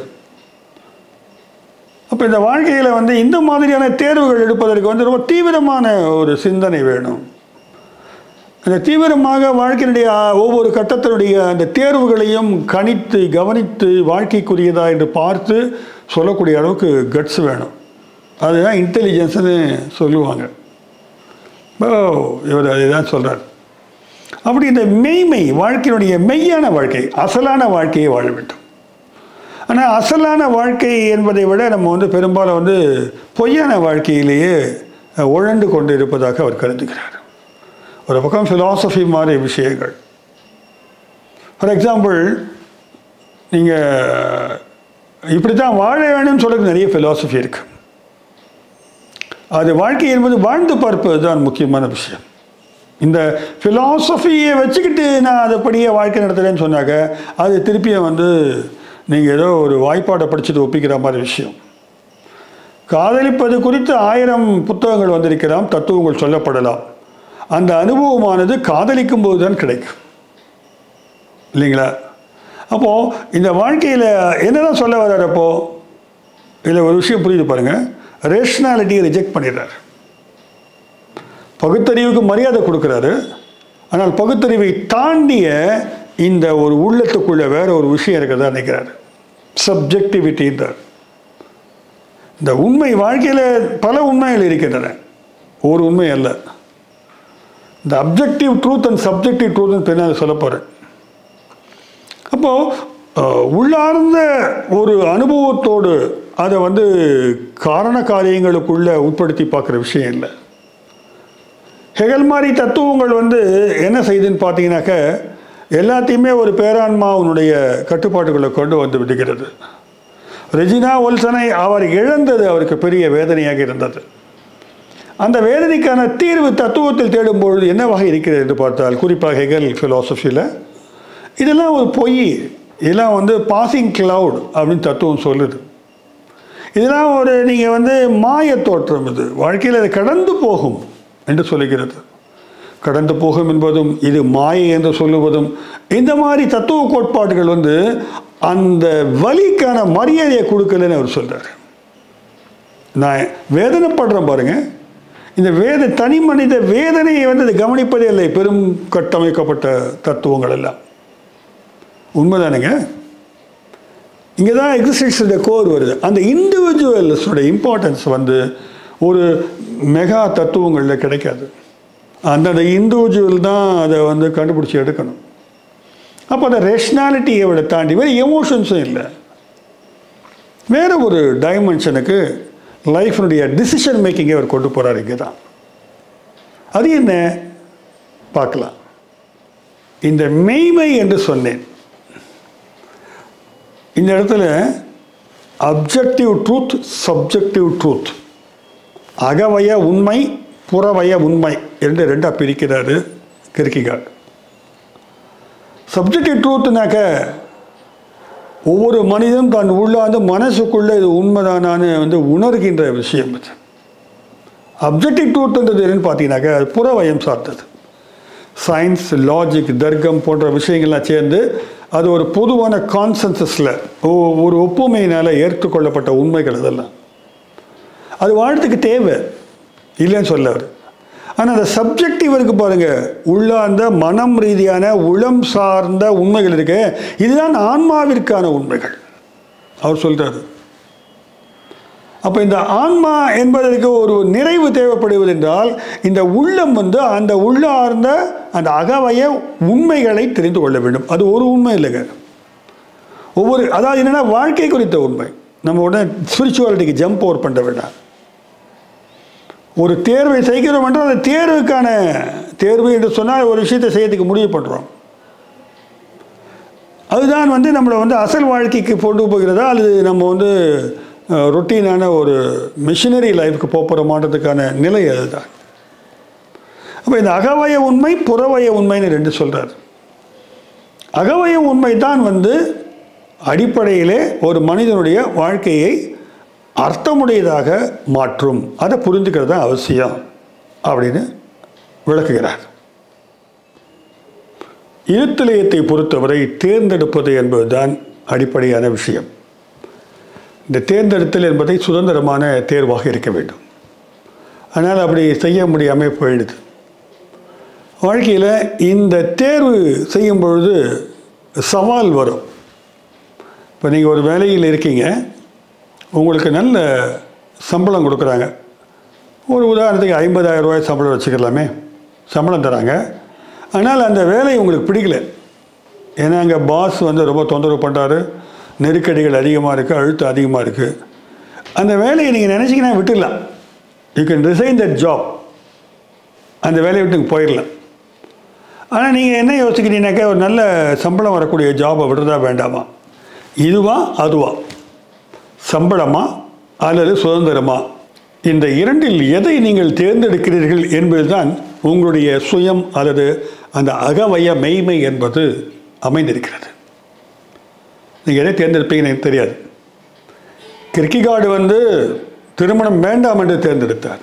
அப்போ இந்த வாழ்க்கையில் வந்து இந்த மாதிரியான தேர்வுகள் எடுப்பதற்கு வந்து ரொம்ப தீவிரமான ஒரு சிந்தனை வேணும் அந்த தீவிரமாக வாழ்க்கையினுடைய ஆ, ஒவ்வொரு கட்டத்தினுடைய அந்த தேர்வுகளையும் கணித்து கவனித்து வாழ்க்கைக்குரியதா என்று பார்த்து சொல்லக்கூடிய அளவுக்கு கட்ஸ் வேணும் அதுதான் இன்டெலிஜென்ஸ்னு சொல்லுவாங்க ஓ இவர் அதுதான் சொல்கிறார் அப்படி இந்த மெய்மை வாழ்க்கையினுடைய மெய்யான வாழ்க்கை அசலான வாழ்க்கையை வாழ வேண்டும் ஆனால் அசலான வாழ்க்கை என்பதை விட நம்ம வந்து பெரும்பாலும் வந்து பொய்யான வாழ்க்கையிலேயே அஹ், உழண்டு கொண்டு இருப்பதாக அவர் கருதுகிறார் ஒரு பக்கம் ஃபிலாசபி மாதிரி விஷயங்கள் ஃபார் எக்ஸாம்பிள் நீங்கள் இப்படி தான் வாழ வேணும்னு சொல்றது நிறைய ஃபிலாசபி இருக்கு அது வாழ்க்கை என்பது வாழ்ந்து பார்ப்பது தான் முக்கியமான விஷயம் இந்த ஃபிலாசபியை வச்சுக்கிட்டு நான் அதைப்படியே வாழ்க்கை நடத்துகிறேன்னு சொன்னாக்க அது திருப்பியும் வந்து நீங்கள் ஏதோ ஒரு வாய்ப்பாடை படிச்சுட்டு ஒப்பிக்கிற மாதிரி விஷயம் காதலிப்பது குறித்து ஆயிரம் புத்தகங்கள் வந்திருக்கலாம் தத்துவங்கள் சொல்லப்படலாம் அந்த அனுபவமானது காதலிக்கும் போது தான் கிடைக்கும் இல்லைங்களா அப்போது இந்த வாழ்க்கையில் என்னதான் சொல்ல வர்றாரு அப்போ இதில் ஒரு விஷயம் புரியுது பாருங்கள் ரேஷ்னாலிட்டியை ரிஜெக்ட் பண்ணிடுறாரு பகுத்தறிவுக்கு மரியாதை கொடுக்குறாரு ஆனால் பகுத்தறிவை தாண்டிய இந்த ஒரு உள்ளத்துக்குள்ள வேற ஒரு விஷயம் இருக்கிறதா நினைக்கிறாரு சப்ஜெக்டிவிட்டின்றார் இந்த உண்மை வாழ்க்கையில் பல உண்மைகள் இருக்கின்றன ஒரு உண்மை அல்ல இந்த அப்ஜெக்டிவ் ட்ரூத் அண்ட் சப்ஜெக்டிவ் ட்ரூத்னு பின்னால் சொல்ல போகிறேன் அப்போது உள்ளார்ந்த ஒரு அனுபவத்தோடு அதை வந்து காரண காரியங்களுக்குள்ள உட்படுத்தி பார்க்குற விஷயம் இல்லை ஹெகல் மாதிரி தத்துவங்கள் வந்து என்ன செய்யுதுன்னு பார்த்தீங்கன்னாக்க எல்லாத்தையுமே ஒரு பேரான்மாவுடைய கட்டுப்பாட்டுக்குள்ளே கொண்டு வந்து விடுகிறது ரெஜினா ஒல்சனை அவர் இழந்தது அவருக்கு பெரிய வேதனையாக இருந்தது அந்த வேதனைக்கான தீர்வு தத்துவத்தில் தேடும்பொழுது என்னவாக இருக்கிறது என்று பார்த்தால் குறிப்பாக ஹெகல் ஃபிலாசபியில் இதெல்லாம் ஒரு பொய் இதெல்லாம் வந்து பாசிங் கிளவுட் அப்படின்னு தத்துவம் சொல்லுது இதெல்லாம் ஒரு நீங்கள் வந்து மாய தோற்றம் இது வாழ்க்கையில் அது கடந்து போகும் என்று சொல்லுகிறது கடந்து போகும் என்பதும் இது மாயை என்று சொல்லுவதும் இந்த மாதிரி தத்துவ கோட்பாடுகள் வந்து அந்த வலிக்கான மரியாதையை கொடுக்கலன்னு அவர் சொல்றார் நான் வேதனைப்படுறேன் பாருங்க இந்த வேத தனி மனித வேதனையை வந்து அதை கவனிப்பதே இல்லை பெரும் கட்டமைக்கப்பட்ட தத்துவங்கள் எல்லாம் உண்மைதானுங்க இங்கே தான் எக்ஸிஸ்டன்ஸோட கோர் வருது அந்த இண்டிவிஜுவல்ஸோட இம்பார்ட்டன்ஸ் வந்து ஒரு மெகா தத்துவங்களில் கிடைக்காது அந்தந்த இண்டிவிஜுவல் தான் அதை வந்து கண்டுபிடிச்சி எடுக்கணும் அப்போ அந்த ரேஷ்னாலிட்டியை விட தாண்டி வேறு எமோஷன்ஸும் இல்லை வேறு ஒரு டைமென்ஷனுக்கு லைஃப்னுடைய டிசிஷன் மேக்கிங்கை அவர் கொண்டு போகிறார் இங்கே தான் அது என்ன பார்க்கலாம் இந்த மெய்மை என்று சொன்னேன் இந்த இடத்துல அப்ஜெக்டிவ் ட்ரூத் சப்ஜெக்டிவ் ட்ரூத் அகவய உண்மை புறவய உண்மை என்று ரெண்டாக பிரிக்கிறாரு கிருக்கிகாட் சப்ஜெக்டிவ் ட்ரூத்னாக்க ஒவ்வொரு மனிதனும் தான் உள்ளாந்து மனசுக்குள்ளே இது உண்மைதானான்னு வந்து உணர்கின்ற விஷயம் இது அப்ஜெக்டிவ் ட்ரூத்ன்றது என்னன்னு பார்த்தீங்கன்னாக்க அது புறவயம் சார்ந்தது சயின்ஸ் லாஜிக் தர்க்கம் போன்ற விஷயங்கள்லாம் சேர்ந்து அது ஒரு பொதுவான கான்சன்சஸில் ஒரு ஒப்புமையினால் ஏற்றுக்கொள்ளப்பட்ட உண்மைகள் அதெல்லாம் அது வாழ்றதுக்கு தேவை இல்லைன்னு சொல்லார் ஆனால் அந்த சப்ஜெக்டிவ் இருக்கு பாருங்க உள்ளார்ந்த மனம் ரீதியான உளம் சார்ந்த உண்மைகள் இருக்கு இதுதான் ஆன்மாவிற்கான உண்மைகள் அவர் சொல்றாரு அப்போ இந்த ஆன்மா என்பதற்கு ஒரு நிறைவு தேவைப்படுவது என்றால் இந்த உள்ளம் வந்து அந்த உள்ளார்ந்த அந்த அகவய உண்மைகளை தெரிந்து கொள்ள வேண்டும் அது ஒரு உண்மை இல்லைங்க ஒவ்வொரு அதாவது என்னென்னா வாழ்க்கை குறித்த உண்மை நம்ம உடனே ஸ்பிரிச்சுவாலிட்டிக்கு ஜம்ப் ஓவர் பண்ண வேண்டாம் ஒரு தேர்வை செய்கிறோம் என்றால் அந்த தேர்வுக்கான தேர்வு என்று சொன்னால் ஒரு விஷயத்தை செய்யறதுக்கு முடிவு பண்ணுறோம் அதுதான் வந்து நம்மளை வந்து அசல் வாழ்க்கைக்கு கொண்டு போகிறதா அல்லது நம்ம வந்து ரொட்டீனான ஒரு மிஷினரி லைஃப்க்கு போகிறோமான்றதுக்கான நிலை அதுதான் அப்போ இந்த அகவய உண்மை புறவய உண்மைன்னு ரெண்டு சொல்கிறார் அகவய உண்மை தான் வந்து அடிப்படையிலே ஒரு மனிதனுடைய வாழ்க்கையை அர்த்தமுடையதாக மாற்றும் அதை புரிந்துக்கிறது தான் அவசியம் அப்படின்னு விளக்குகிறார் இருத்தலயத்தை பொறுத்தவரை தேர்ந்தெடுப்பது என்பதுதான் அடிப்படையான விஷயம் இந்த தேர்ந்தெடுத்தல் என்பதை சுதந்திரமான தேர்வாக இருக்க வேண்டும் ஆனால் அப்படி செய்ய முடியாமல் போயிடுது வாழ்க்கையில் இந்த தேர்வு செய்யும் பொழுது சவால் வரும் இப்போ நீங்கள் ஒரு வேலையில் இருக்கீங்க உங்களுக்கு நல்ல சம்பளம் கொடுக்குறாங்க ஒரு உதாரணத்துக்கு ஐம்பதாயிரம் ரூபாய் சம்பளம் வச்சுக்கலாமே சம்பளம் தராங்க ஆனால் அந்த வேலை உங்களுக்கு பிடிக்கல ஏன்னா அங்கே பாஸ் வந்து ரொம்ப தொந்தரவு பண்ணுறாரு நெருக்கடிகள் அதிகமாக இருக்குது அழுத்தம் அதிகமாக இருக்குது அந்த வேலையை நீங்கள் நினச்சிங்கன்னா விட்டுடலாம் you can resign that job அந்த வேலையை விட்டு போயிடலாம் ஆனால் நீங்கள் என்ன யோசிக்கிறீங்கனாக்கா ஒரு நல்ல சம்பளம் வரக்கூடிய ஜாபை விடுறதா வேண்டாமா இதுவா அதுவா சம்பளமா அல்லது சுதந்திரமா இந்த இரண்டில் எதை நீங்கள் தேர்ந்தெடுக்கிறீர்கள் என்பதுதான் உங்களுடைய சுயம் அல்லது அந்த அகவய மெய்மை என்பது அமைந்திருக்கிறது நீங்கள் எதை தேர்ந்தெடுப்பீங்கன்னு எனக்கு தெரியாது கிரிக்கிகார்டு வந்து திருமணம் வேண்டாம் என்று தேர்ந்தெடுத்தார்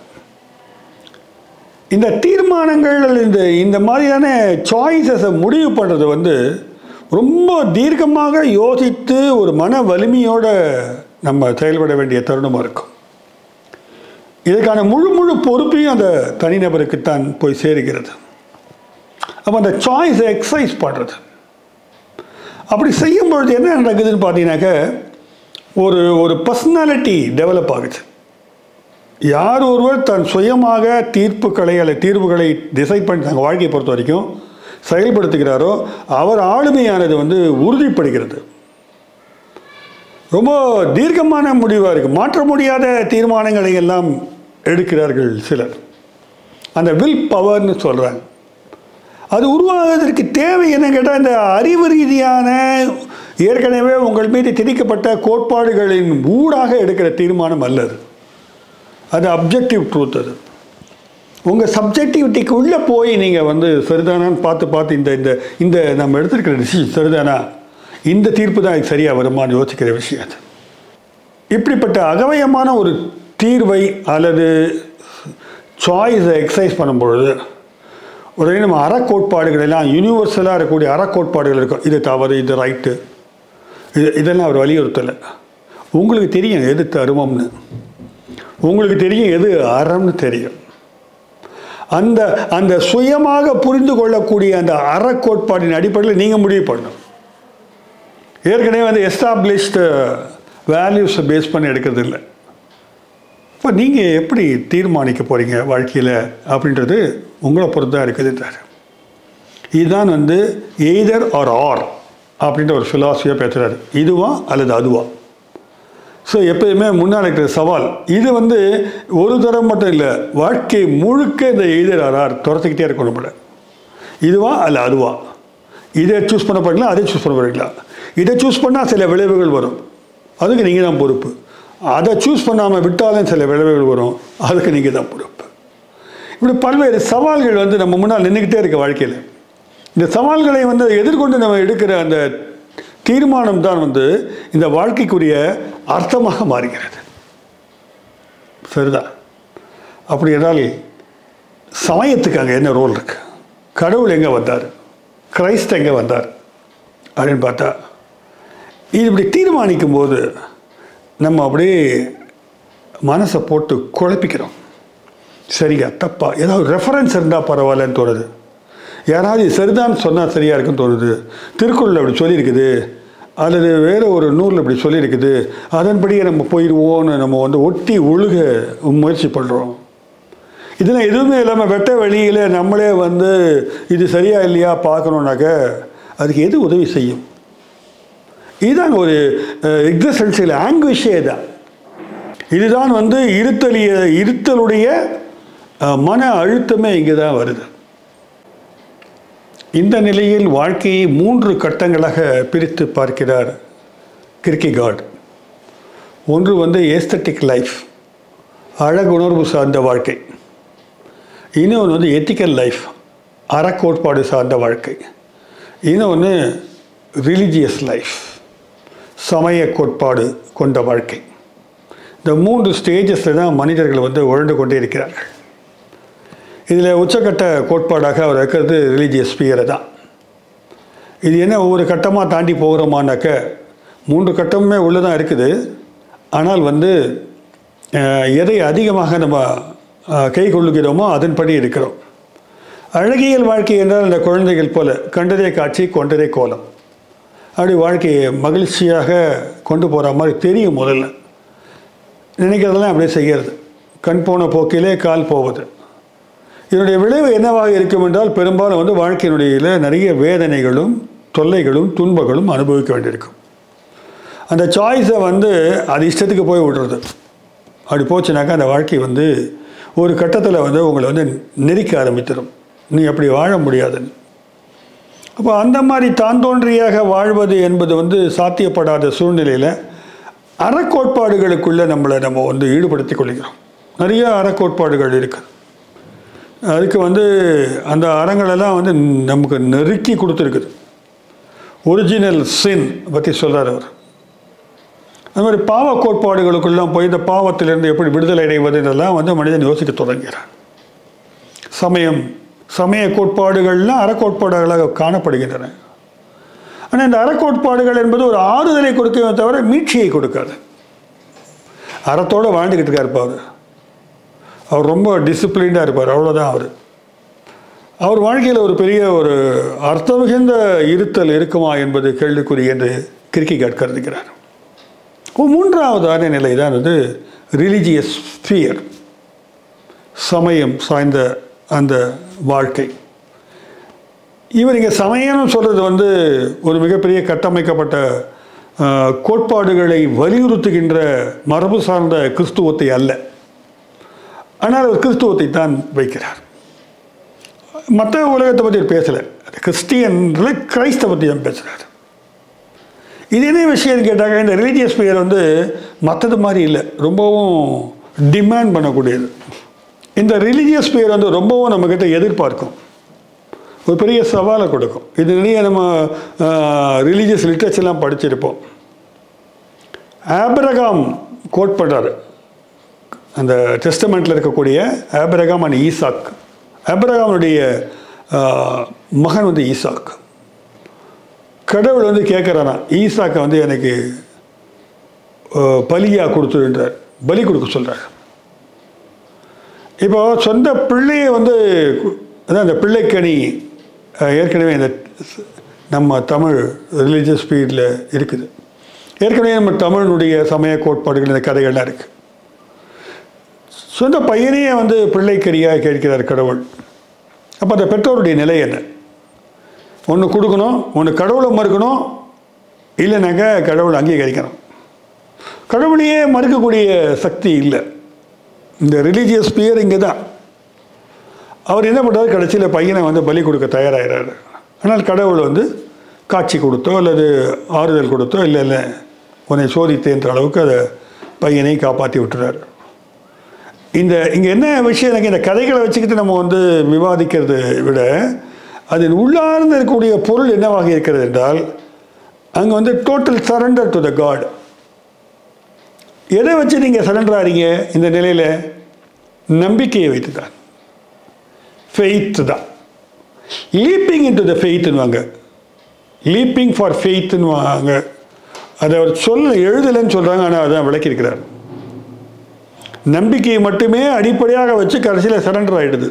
இந்த தீர்மானங்கள் இந்த இந்த மாதிரியான சாய்ஸஸை முடிவு பண்ணுறது வந்து ரொம்ப தீர்க்கமாக யோசித்து ஒரு மன வலிமையோட நம்ம செயல்பட வேண்டிய தருணமாக இருக்கும் இதுக்கான முழு முழு பொறுப்பையும் அந்த தனிநபருக்குத்தான் போய் சேருகிறது அப்போ அந்த சாய்ஸை எக்ஸசைஸ் பண்ணுறது அப்படி செய்யும் பொழுது என்ன நடக்குதுன்னு பார்த்தீங்கன்னாக்க ஒரு ஒரு பர்சனாலிட்டி டெவலப் ஆகுது யார் ஒருவர் தன் சுயமாக தீர்ப்புகளை அல்லது தீர்வுகளை டிசைட் பண்ணி தங்கள் வாழ்க்கையை பொறுத்த வரைக்கும் செயல்படுத்துகிறாரோ அவர் ஆளுமையானது வந்து உறுதிப்படுகிறது ரொம்ப தீர்க்கமான முடிவாக இருக்குது மாற்ற முடியாத தீர்மானங்களை எல்லாம் எடுக்கிறார்கள் சிலர் அந்த வில் பவர்னு சொல்கிறாங்க அது உருவாகுவதற்கு தேவை என்ன கேட்டால் இந்த அறிவு ரீதியான ஏற்கனவே உங்கள் மீது திணிக்கப்பட்ட கோட்பாடுகளின் ஊடாக எடுக்கிற தீர்மானம் அல்லது அது அப்ஜெக்டிவ் ட்ரூத் அது உங்கள் சப்ஜெக்டிவிட்டிக்கு உள்ளே போய் நீங்கள் வந்து சரிதானான்னு பார்த்து பார்த்து இந்த இந்த இந்த நம்ம எடுத்திருக்கிற டிசிஷன் சரிதானா இந்த தீர்ப்பு தான் இது சரியாக வருமான்னு யோசிக்கிற விஷயம் அது இப்படிப்பட்ட அகவயமான ஒரு தீர்வை அல்லது சாய்ஸை எக்ஸசைஸ் பண்ணும்பொழுது உடனே நம்ம அறக்கோட்பாடுகள் எல்லாம் யூனிவர்சலாக இருக்கக்கூடிய அறக்கோட்பாடுகள் இருக்கும் இது தவறு இது ரைட்டு இது இதெல்லாம் அவர் வலியுறுத்தலை உங்களுக்கு தெரியும் எது தருமம்னு உங்களுக்கு தெரியும் எது அறம்னு தெரியும் அந்த அந்த சுயமாக புரிந்து கொள்ளக்கூடிய அந்த அறக்கோட்பாட்டின் அடிப்படையில் நீங்கள் முடிவு பண்ணணும் ஏற்கனவே வந்து எஸ்டாப்ளிஷ்டு வேல்யூஸை பேஸ் பண்ணி எடுக்கிறது இல்லை இப்போ நீங்கள் எப்படி தீர்மானிக்க போகிறீங்க வாழ்க்கையில் அப்படின்றது உங்களை பொறுத்து தான் இருக்குது சார் இதுதான் வந்து எய்தர் ஆர் ஆர் அப்படின்ற ஒரு ஃபிலாசபியாக பேசுகிறாரு இதுவா அல்லது அதுவா ஸோ எப்பயுமே முன்னால் இருக்கிற சவால் இது வந்து ஒரு தரம் மட்டும் இல்லை வாழ்க்கை முழுக்க இந்த எய்தர் ஆர் ஆர் துரத்துக்கிட்டே இருக்கணும் நம்மள இதுவா அல்ல அதுவா இதை சூஸ் பண்ண போறீங்களா அதை சூஸ் பண்ண போறீங்களா இதை சூஸ் பண்ணால் சில விளைவுகள் வரும் அதுக்கு நீங்கள் தான் பொறுப்பு அதை சூஸ் பண்ணாமல் விட்டாலும் சில விளைவுகள் வரும் அதுக்கு நீங்கள் தான் பொறுப்பு இப்படி பல்வேறு சவால்கள் வந்து நம்ம முன்னால் நின்றுக்கிட்டே இருக்க வாழ்க்கையில் இந்த சவால்களை வந்து எதிர்கொண்டு நம்ம எடுக்கிற அந்த தீர்மானம் தான் வந்து இந்த வாழ்க்கைக்குரிய அர்த்தமாக மாறுகிறது சரிதான் அப்படி என்றால் சமயத்துக்கு அங்கே என்ன ரோல் இருக்கு கடவுள் எங்கே வந்தார் கிரைஸ்ட் எங்கே வந்தார் அப்படின்னு பார்த்தா இது இப்படி தீர்மானிக்கும் போது நம்ம அப்படியே மனசை போட்டு குழப்பிக்கிறோம் சரியா தப்பா ஏதாவது ரெஃபரன்ஸ் இருந்தால் பரவாயில்லன்னு தோணுது யாராவது இது சரிதான் சொன்னால் சரியாக இருக்குன்னு தோணுது திருக்குறள் அப்படி சொல்லியிருக்குது அல்லது வேறு ஒரு நூலில் இப்படி சொல்லியிருக்குது அதன்படியே நம்ம போயிடுவோன்னு நம்ம வந்து ஒட்டி ஒழுக முயற்சி பண்ணுறோம் இதெல்லாம் எதுவுமே இல்லாமல் வெட்ட வெளியில் நம்மளே வந்து இது சரியா இல்லையா பார்க்கணுன்னாக்க அதுக்கு எது உதவி செய்யும் இதுதான் ஒரு எக்ஸசென்சியல் ஆங்குவிஷே தான் இதுதான் வந்து இருத்தலிய இருத்தலுடைய அஹ், மன அழுத்தமே இங்கே தான் வருது இந்த நிலையில் வாழ்க்கையை மூன்று கட்டங்களாக பிரித்து பார்க்கிறார் கிர்கிகார்டு ஒன்று வந்து ஏஸ்தட்டிக் லைஃப் அழகுணர்வு சார்ந்த வாழ்க்கை இன்னொன்று வந்து எத்திக்கல் லைஃப் அறக்கோட்பாடு சார்ந்த வாழ்க்கை இன்னொன்று ரிலிஜியஸ் லைஃப் சமய கோட்பாடு கொண்ட வாழ்க்கை இந்த மூன்று ஸ்டேஜஸில் தான் மனிதர்கள் வந்து உழண்டு கொண்டே இருக்கிறார்கள் இதில் உச்சக்கட்ட கோட்பாடாக அவர் இருக்கிறது ரிலீஜியஸ் ஸ்பியரை தான் இது என்ன ஒவ்வொரு கட்டமாக தாண்டி போகிறோமானாக்க மூன்று கட்டமுமே உள்ளே தான் இருக்குது ஆனால் வந்து அஹ், எதை அதிகமாக நம்ம அஹ், கை கொள்ளுகிறோமோ அதன்படி இருக்கிறோம் அழகியல் வாழ்க்கை என்றால் அந்த குழந்தைகள் போல கண்டதே காட்சி கொண்டதே கோலம் அப்படி வாழ்க்கையை மகிழ்ச்சியாக கொண்டு போகிற மாதிரி தெரியும் முதல்ல நினைக்கிறதெல்லாம் அப்படியே செய்கிறது கண் போன போக்கிலே கால் போவது இதனுடைய விளைவு என்னவாக இருக்கும் என்றால் பெரும்பாலும் வந்து வாழ்க்கையினுடைய நிறைய வேதனைகளும் தொல்லைகளும் துன்பங்களும் அனுபவிக்க வேண்டியிருக்கும் அந்த சாய்ஸை வந்து அது இஷ்டத்துக்கு போய் விடுறது அப்படி போச்சுனாக்கா அந்த வாழ்க்கை வந்து ஒரு கட்டத்தில் வந்து உங்களை வந்து நெரிக்க ஆரம்பிச்சிடும் நீ அப்படி வாழ முடியாதுன்னு அப்போ அந்த மாதிரி தான் தோன்றியாக வாழ்வது என்பது வந்து சாத்தியப்படாத சூழ்நிலையில் அறக்கோட்பாடுகளுக்குள்ளே நம்மளை நம்ம வந்து ஈடுபடுத்தி கொள்கிறோம் நிறைய அறக்கோட்பாடுகள் இருக்குது அதுக்கு வந்து அந்த அறங்களெல்லாம் வந்து நமக்கு நெருக்கி கொடுத்துருக்குது ஒரிஜினல் சின் பற்றி சொல்கிறார் அவர் அது மாதிரி பாவ கோட்பாடுகளுக்கெல்லாம் போய் இந்த பாவத்திலிருந்து எப்படி விடுதலை அடைவதுன்றெல்லாம் வந்து மனிதன் யோசிக்க தொடங்குகிறான் சமயம் சமய கோட்பாடுகள்லாம் அறக்கோட்பாடுகளாக காணப்படுகின்றன ஆனால் இந்த அறக்கோட்பாடுகள் என்பது ஒரு ஆறுதலை கொடுக்கவே தவிர மீட்சியை கொடுக்காது அறத்தோடு வாழ்ந்துக்கிட்டு இருக்கார் அவர் அவர் ரொம்ப டிசிப்ளின்டாக இருப்பார் அவ்வளோதான் அவர் அவர் வாழ்க்கையில் ஒரு பெரிய ஒரு அர்த்தம் மிகுந்த இருத்தல் இருக்குமா என்பது கேள்விக்குறி என்று கிரிக்கிகாட் கருதுகிறார் மூன்றாவதான நிலை தான் வந்து ரிலிஜியஸ் ஃபியர் சமயம் சாய்ந்த அந்த வாழ்க்கை இவர் இங்கே சமயம்னு சொல்கிறது வந்து ஒரு மிகப்பெரிய கட்டமைக்கப்பட்ட ஆஹ், கோட்பாடுகளை வலியுறுத்துகின்ற மரபு சார்ந்த கிறிஸ்துவத்தை அல்ல ஆனால் அவர் கிறிஸ்துவத்தை தான் வைக்கிறார் மற்ற உலகத்தை பற்றி அவர் பேசலை கிறிஸ்டியனில் கிரைஸ்த பற்றி தான் பேசுகிறார் இது என்ன விஷயம்னு கேட்டாக்க இந்த ரிலீஜியஸ் பியர் வந்து மற்றது மாதிரி இல்லை ரொம்பவும் டிமாண்ட் பண்ணக்கூடியது இந்த ரிலீஜியஸ் பியர் வந்து ரொம்பவும் நம்மக்கிட்ட எதிர்பார்க்கும் ஒரு பெரிய சவாலை கொடுக்கும் இது நிறைய நம்ம ரிலீஜியஸ் லிட்ரேச்சர்லாம் படிச்சிருப்போம் ஆபிரகாம் கோட் பண்ணுறாரு அந்த டெஸ்டமெண்ட்டில் இருக்கக்கூடிய ஆபிரகாம் அண்ட் ஈசாக் ஆபிரகாமுடைய ஆஹ், மகன் வந்து ஈசாக் கடவுள் வந்து கேட்குறானா ஈசாக்கை வந்து எனக்கு ஆஹ், பலியா கொடுத்துருன்றார் பலி கொடுக்க சொல்கிறார் இப்போ சொந்த பிள்ளையை வந்து கு- அதான் அந்த பிள்ளைக்கனி அஹ், ஏற்கனவே இந்த ஸ்- நம்ம தமிழ் ரிலீஜியஸ் பீரியடில் இருக்குது ஏற்கனவே நம்ம தமிழனுடைய சமய கோட்பாடுகள் இந்த கதைகள்லாம் இருக்குது சொந்த பையனையே வந்து பிள்ளைக்கரியாக கேட்கிறார் கடவுள் அப்போ அந்த பெற்றோருடைய நிலை என்ன ஒன்று கொடுக்கணும் ஒன்று கடவுளை மறுக்கணும் இல்லைனாக்கா கடவுளை அங்கீகரிக்கணும் கடவுளையே மறுக்கக்கூடிய சக்தி இல்லை இந்த ரிலீஜியஸ் பியர் இங்கே தான் அவர் என்ன பண்ணுறாரு கடைசியில் பையனை வந்து பலி கொடுக்க தயாராகிறாரு ஆனால் கடவுள் வந்து காட்சி கொடுத்தோ அல்லது ஆறுதல் கொடுத்தோ இல்லை இல்லை உன்னை சோதித்தேன்ற அளவுக்கு அதை பையனை காப்பாற்றி விட்டுறாரு இந்த இங்கே என்ன விஷயம் எனக்கு இந்த கதைகளை வச்சுக்கிட்டு நம்ம வந்து விவாதிக்கிறதை விட அதில் உள்ளார்ந்து இருக்கக்கூடிய பொருள் என்னவாக இருக்கிறது என்றால் அங்கே வந்து total surrender to the God எதை வச்சு நீங்கள் சரண்டர் ஆறீங்க இந்த நிலையில் நம்பிக்கையை வைத்து தான் ஃபெய்த் தான் லீப்பிங் இன்டு த ஃபெய்த்துன்னுவாங்க லீப்பிங் ஃபார் ஃபெய்த்துன்னுவாங்க அதை அவர் சொல்ல எழுதலைன்னு சொல்கிறாங்க ஆனால் அதான் விளக்கியிருக்கிறார் நம்பிக்கையை மட்டுமே அடிப்படையாக வச்சு கடைசியில் சரண்டர் ஆயிடுது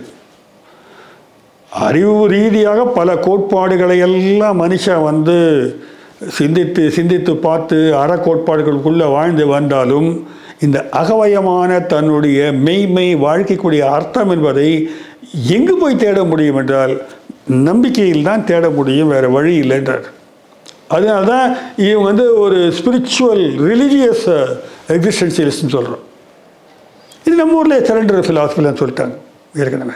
அறிவு ரீதியாக பல கோட்பாடுகளை எல்லாம் மனுஷன் வந்து சிந்தித்து சிந்தித்து பார்த்து அற கோட்பாடுகளுக்குள்ளே வாழ்ந்து வந்தாலும் இந்த அகவயமான தன்னுடைய மெய்மை வாழ்க்கைக்குரிய அர்த்தம் என்பதை எங்கு போய் தேட முடியும் என்றால் நம்பிக்கையில் தான் தேட முடியும் வேறு வழி இல்லைன்றார் அதனால தான் இவங்க வந்து ஒரு ஸ்பிரிச்சுவல் ரிலீஜியஸ் எக்ஸிஸ்டன்சியலிஸ்ட்னு சொல்கிறோம் இது நம்ம ஊரில் சரண்டர் ஃபிலாசபிலாம் சொல்லிட்டாங்க ஏற்கனவே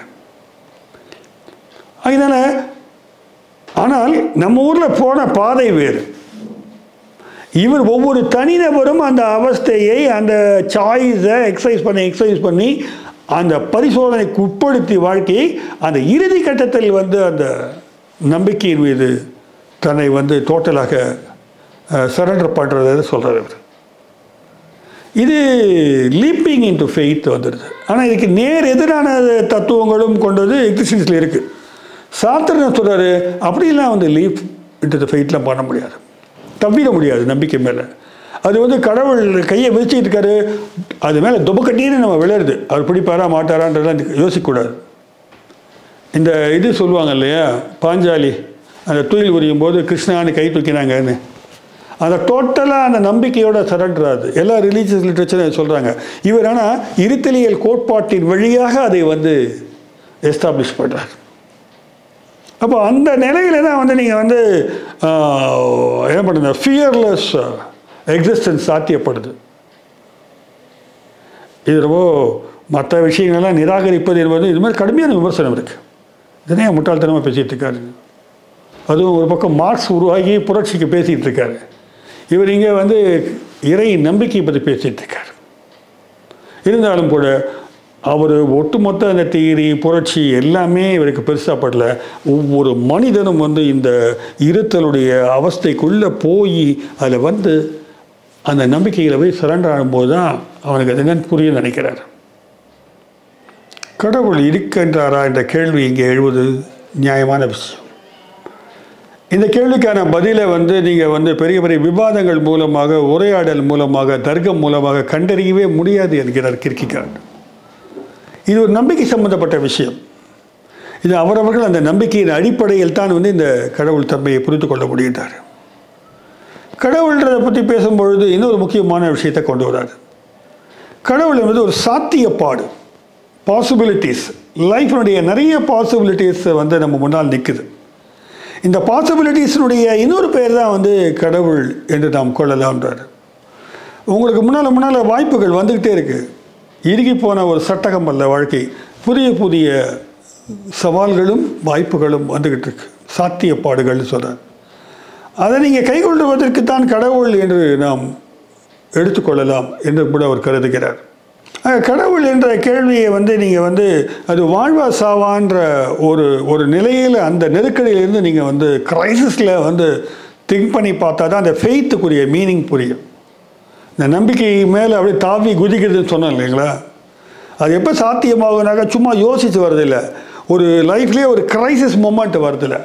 அதனால ஆனால் நம்ம ஊரில் போன பாதை வேறு இவர் ஒவ்வொரு தனிநபரும் அந்த அவஸ்தையை அந்த சாய்ஸை எக்ஸசைஸ் பண்ணி எக்ஸசைஸ் பண்ணி அந்த பரிசோதனைக்கு உட்படுத்தி வாழ்க்கையை அந்த இறுதி கட்டத்தில் வந்து அந்த நம்பிக்கையின் மீது தன்னை வந்து டோட்டலாக சரண்டர் பண்ணுறதை சொல்கிறார் இவர் இது லீப்பிங் இன்டு ஃபெய்த் வந்துடுது ஆனால் இதுக்கு நேர் எதிரான தத்துவங்களும் கொண்டது எக்ஸிஸ்டன்ஸில் இருக்குது சாத்திரம் சொல்கிறாரு அப்படிலாம் வந்து லீப் இன்டு த ஃபெய்த்லாம் பண்ண முடியாது தவிர முடியாது நம்பிக்கை மேலே அது வந்து கடவுள் கையை விரிச்சிட்டு இருக்காரு அது மேலே துபக்கட்டின்னு நம்ம விளையாடுது அவர் பிடிப்பாரா மாட்டாரான்றதெல்லாம் யோசிக்கக்கூடாது இந்த இது சொல்லுவாங்க இல்லையா பாஞ்சாலி அந்த துயில் உரியும் போது கிருஷ்ணான்னு கை தூக்கினாங்கன்னு அந்த டோட்டலாக அந்த நம்பிக்கையோட சரண்டர் ஆகுது எல்லா ரிலீஜியஸ் லிட்ரேச்சரும் சொல்கிறாங்க இவர் ஆனால் இருத்தலியல் கோட்பாட்டின் வழியாக அதை வந்து எஸ்டாப்ளிஷ் பண்ணுறார் அப்போ அந்த நிலையில தான் வந்து நீங்கள் வந்து ஆஹ், என்ன பண்ணுங்க ஃபியர்லெஸ் எக்ஸிஸ்டன்ஸ் சாத்தியப்படுது இது ரொம்ப மற்ற விஷயங்களெல்லாம் நிராகரிப்பது என்பது இது மாதிரி கடுமையான விமர்சனம் இருக்குது இதனே முட்டாள்தனமாக பேசிகிட்டு இருக்காரு அதுவும் ஒரு பக்கம் மார்க்ஸ் உருவாகி புரட்சிக்கு பேசிகிட்டு இருக்காரு இவர் இங்கே வந்து இறை நம்பிக்கையை பற்றி பேசிகிட்டு இருக்கார் இருந்தாலும் கூட அவர் ஒட்டுமொத்த அந்த தீரி புரட்சி எல்லாமே இவருக்கு பெருசாக படல ஒவ்வொரு மனிதனும் வந்து இந்த இருத்தலுடைய அவஸ்தைக்குள்ளே போய் அதில் வந்து அந்த நம்பிக்கையில் போய் சரண்டர் ஆகும்போது தான் அவனுக்கு அது என்னன்னு புரிய நினைக்கிறார் கடவுள் இருக்கின்றாரா என்ற கேள்வி இங்கே எழுவது நியாயமான விஷயம் இந்த கேள்விக்கான பதிலை வந்து நீங்கள் வந்து பெரிய பெரிய விவாதங்கள் மூலமாக உரையாடல் மூலமாக தர்க்கம் மூலமாக கண்டறியவே முடியாது என்கிறார் கிர்கிகார்ட் இது ஒரு நம்பிக்கை சம்பந்தப்பட்ட விஷயம் இது அவரவர்கள் அந்த நம்பிக்கையின் அடிப்படையில் தான் வந்து இந்த கடவுள் தன்மையை புரிந்து கொள்ள முடிகின்றார் கடவுள்ன்றதை பற்றி பேசும்பொழுது இன்னொரு முக்கியமான விஷயத்தை கொண்டு வராரு கடவுள் என்பது ஒரு சாத்தியப்பாடு பாசிபிலிட்டிஸ் லைஃப்னுடைய நிறைய பாசிபிலிட்டிஸ் வந்து நம்ம முன்னால் நிற்குது இந்த பாசிபிலிட்டிஸினுடைய இன்னொரு பேர் தான் வந்து கடவுள் என்று நாம் கொள்ளலாம்ன்றார் உங்களுக்கு முன்னால் முன்னால் வாய்ப்புகள் வந்துக்கிட்டே இருக்குது இறுகி போன ஒரு சட்டகம் அல்ல வாழ்க்கை புதிய புதிய சவால்களும் வாய்ப்புகளும் வந்துக்கிட்டு இருக்கு சாத்தியப்பாடுகள்னு சொல்கிறார் அதை நீங்கள் கைக்கொள்வதற்குத்தான் கடவுள் என்று நாம் எடுத்துக்கொள்ளலாம் என்று கூட அவர் கருதுகிறார் ஆக, கடவுள் என்ற கேள்வியை வந்து நீங்கள் வந்து அது வாழ்வா சாவான்ற ஒரு ஒரு நிலையில் அந்த நெருக்கடியிலிருந்து நீங்கள் வந்து கிரைசிஸில் வந்து திங்க் பண்ணி பார்த்தா தான் அந்த ஃபெய்த்துக்குரிய மீனிங் புரியும் இந்த நம்பிக்கை மேலே அப்படியே தாவி குதிக்கிறதுன்னு சொன்னோம் இல்லைங்களா அது எப்போ சாத்தியமாகுனாக்கா சும்மா யோசித்து வரதில்லை ஒரு லைஃப்லேயே ஒரு கிரைசிஸ் மூமெண்ட் வருதில்ல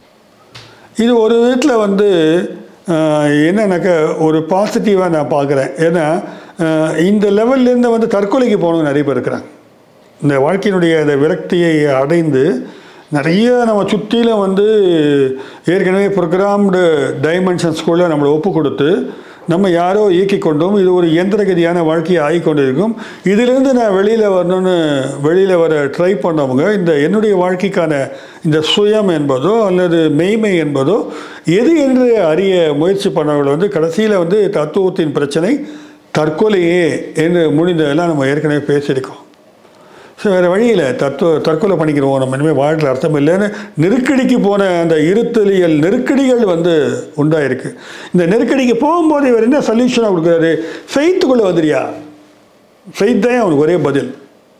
இது ஒரு விதத்தில் வந்து ஆஹ், என்னன்னாக்கா ஒரு பாசிட்டிவாக நான் பார்க்குறேன் ஏன்னா ஆஹ், இந்த லெவல்லேருந்து வந்து தற்கொலைக்கு போனவங்க நிறைய பேர் இருக்கிறாங்க இந்த வாழ்க்கையினுடைய அந்த விரக்தியை அடைந்து நிறைய நம்ம சுற்றிலும் வந்து ஏற்கனவே ப்ரோக்ராம்டு டைமென்ஷன்ஸ்குள்ளே நம்மளை ஒப்பு கொடுத்து நம்ம யாரோ இயக்கி கொண்டோம் இது ஒரு இயந்திரகதியான வாழ்க்கையை ஆகி கொண்டிருக்கும் இதிலிருந்து நான் வெளியில் வரணும்னு வெளியில் வர ட்ரை பண்ணவங்க இந்த என்னுடைய வாழ்க்கைக்கான இந்த சுயம் என்பதோ அல்லது மெய்மை என்பதோ எது என்று அறிய முயற்சி பண்ணவர்கள் வந்து கடைசியில் வந்து தத்துவத்தின் பிரச்சனை தற்கொலையே என்று முடிந்ததெல்லாம் நம்ம ஏற்கனவே பேசியிருக்கோம் ஸோ வேறு வழியில் தத்துவ தற்கொலை பண்ணிக்கிறோம் நம்ம இனிமேல் வாழ்க்கையில் அர்த்தம் இல்லைன்னு நெருக்கடிக்கு போன அந்த இருத்தலியல் நெருக்கடிகள் வந்து உண்டாயிருக்கு இந்த நெருக்கடிக்கு போகும்போது இவர் என்ன சொல்யூஷனாக கொடுக்குறாரு ஃபெய்த்துக்குள்ளே வந்துறியா ஃபெய்த் தான் அவனுக்கு ஒரே பதில்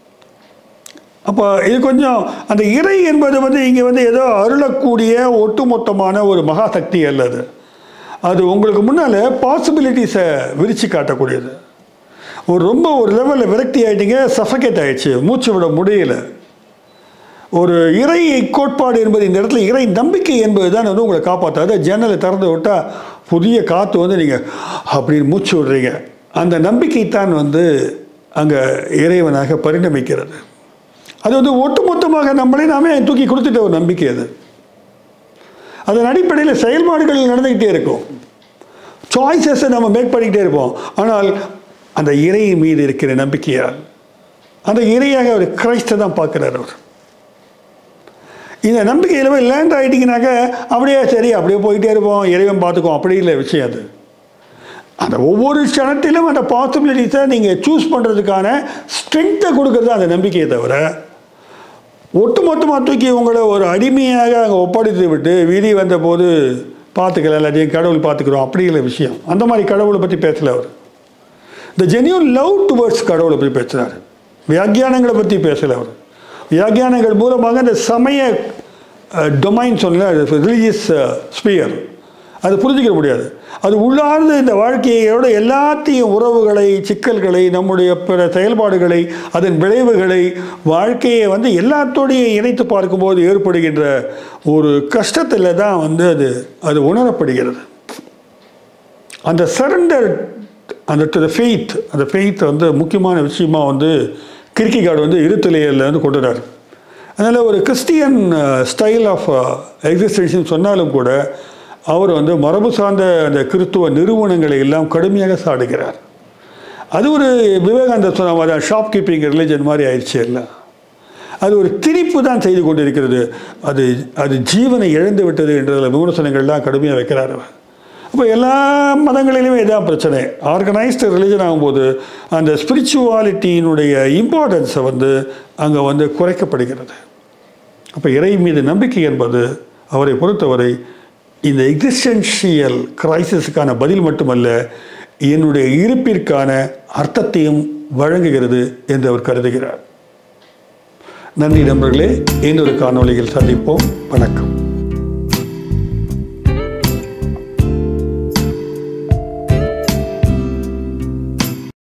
அப்போ இது கொஞ்சம் அந்த இறை என்பது வந்து இங்கே வந்து ஏதோ அருளக்கூடிய ஒட்டுமொத்தமான ஒரு மகாசக்தி அல்ல அது அது உங்களுக்கு முன்னால் பாசிபிலிட்டிஸை விரித்து காட்டக்கூடியது ஒரு ரொம்ப ஒரு லெவலில் விரக்தி ஆகிட்டீங்க சஃபகேட் ஆயிடுச்சு மூச்சு விட முடியல ஒரு இறை கோட்பாடு என்பது இந்த இடத்துல இறை நம்பிக்கை என்பது தான் வந்து உங்களை காப்பாற்றாது ஜன்னலை திறந்து விட்டால் புதிய காற்று வந்து நீங்கள் அப்படின்னு மூச்சு விடுறீங்க அந்த நம்பிக்கை தான் வந்து அங்கே இறைவனாக பரிணமிக்கிறது அது வந்து ஒட்டுமொத்தமாக நம்மளே நாமே தூக்கி கொடுத்துட்ட ஒரு நம்பிக்கை அது அதன் அடிப்படையில் செயல்பாடுகள் நடந்துக்கிட்டே இருக்கும் சாய்ஸஸை நம்ம மேக் பண்ணிக்கிட்டே இருப்போம் ஆனால் அந்த இறை மீது இருக்கிற நம்பிக்கையால் அந்த இறையாக அவர் கிரைஸ்தை தான் பார்க்குறார் அவர் இந்த நம்பிக்கையில் போய் லேண்ட் ஆகிட்டிங்கனாக்க அப்படியே சரி அப்படியே போயிட்டே இருப்போம் இறைவன் பார்த்துக்குவோம் அப்படி இல்லை விஷயம் அது அந்த ஒவ்வொரு க்ஷணத்திலும் அந்த பாசிபிலிட்டிஸை நீங்கள் சூஸ் பண்ணுறதுக்கான ஸ்ட்ரென்த்தை கொடுக்கறது அந்த நம்பிக்கையை தவிர ஒட்டுமொத்தமாக தூக்கி உங்களை ஒரு அடிமையாக அங்கே ஒப்படைத்து விட்டு விதி வந்தபோது பார்த்துக்கலாம் எல்லாத்தையும் கடவுள் பார்த்துக்கிறோம் அப்படி இல்லை விஷயம் அந்த மாதிரி கடவுளை பற்றி பேசல அவர் இந்த ஜென்யூன் லவ் டுவர்ட்ஸ் கடவுளை பற்றி பேசுகிறார் வியாக்கியானங்களை பற்றி பேசல அவர் வியாக்கியானங்கள் மூலமாக இந்த சமய டொமைன் சொன்ன ரிலீஜியஸ் ஸ்பியர் அது புரிஞ்சிக்க முடியாது அது உள்ளார்ந்து இந்த வாழ்க்கையோட எல்லாத்தையும் உறவுகளை சிக்கல்களை நம்முடைய பிற செயல்பாடுகளை அதன் விளைவுகளை வாழ்க்கையை வந்து எல்லாத்தோடையும் இணைத்து பார்க்கும்போது ஏற்படுகின்ற ஒரு கஷ்டத்தில் தான் வந்து அது அது உணரப்படுகிறது அந்த சரண்டர் அந்த டு த ஃபெய்த் அந்த ஃபெய்த் வந்து முக்கியமான விஷயமா வந்து கிரிக்கிகார்டு வந்து இருத்தலையில் வந்து கொண்டுறாரு அதனால் ஒரு கிறிஸ்டியன் ஸ்டைல் ஆஃப் எக்ஸிஸ்டன்ஸ்னு சொன்னாலும் கூட அவர் வந்து மரபு சார்ந்த அந்த கிறித்துவ நிறுவனங்களை எல்லாம் கடுமையாக சாடுகிறார் அது ஒரு விவேகானந்தர் சொன்ன மாதிரி ஷாப் கீப்பிங் ரிலிஜன் மாதிரி ஆயிடுச்சு இல்லை அது ஒரு திணிப்பு தான் செய்து கொண்டிருக்கிறது அது அது ஜீவனை இழந்து விட்டது என்றதில் விமர்சனங்கள்லாம் கடுமையாக வைக்கிறார் அவர் அப்போ எல்லா மதங்களிலுமே இதான் பிரச்சனை ஆர்கனைஸ்டு ரிலிஜன் ஆகும்போது அந்த ஸ்பிரிச்சுவாலிட்டியினுடைய இம்பார்ட்டன்ஸை வந்து அங்கே வந்து குறைக்கப்படுகிறது அப்போ இறை மீது நம்பிக்கை என்பது அவரை பொறுத்தவரை இந்த எக்ஸிஸ்டென்ஷியல் கிரைசிஸுக்கான பதில் மட்டுமல்ல என்னுடைய இருப்பிற்கான அர்த்தத்தையும் வழங்குகிறது என்று அவர் கருதுகிறார் நன்றி நண்பர்களே இன்னொரு காணொளியில் சந்திப்போம் வணக்கம்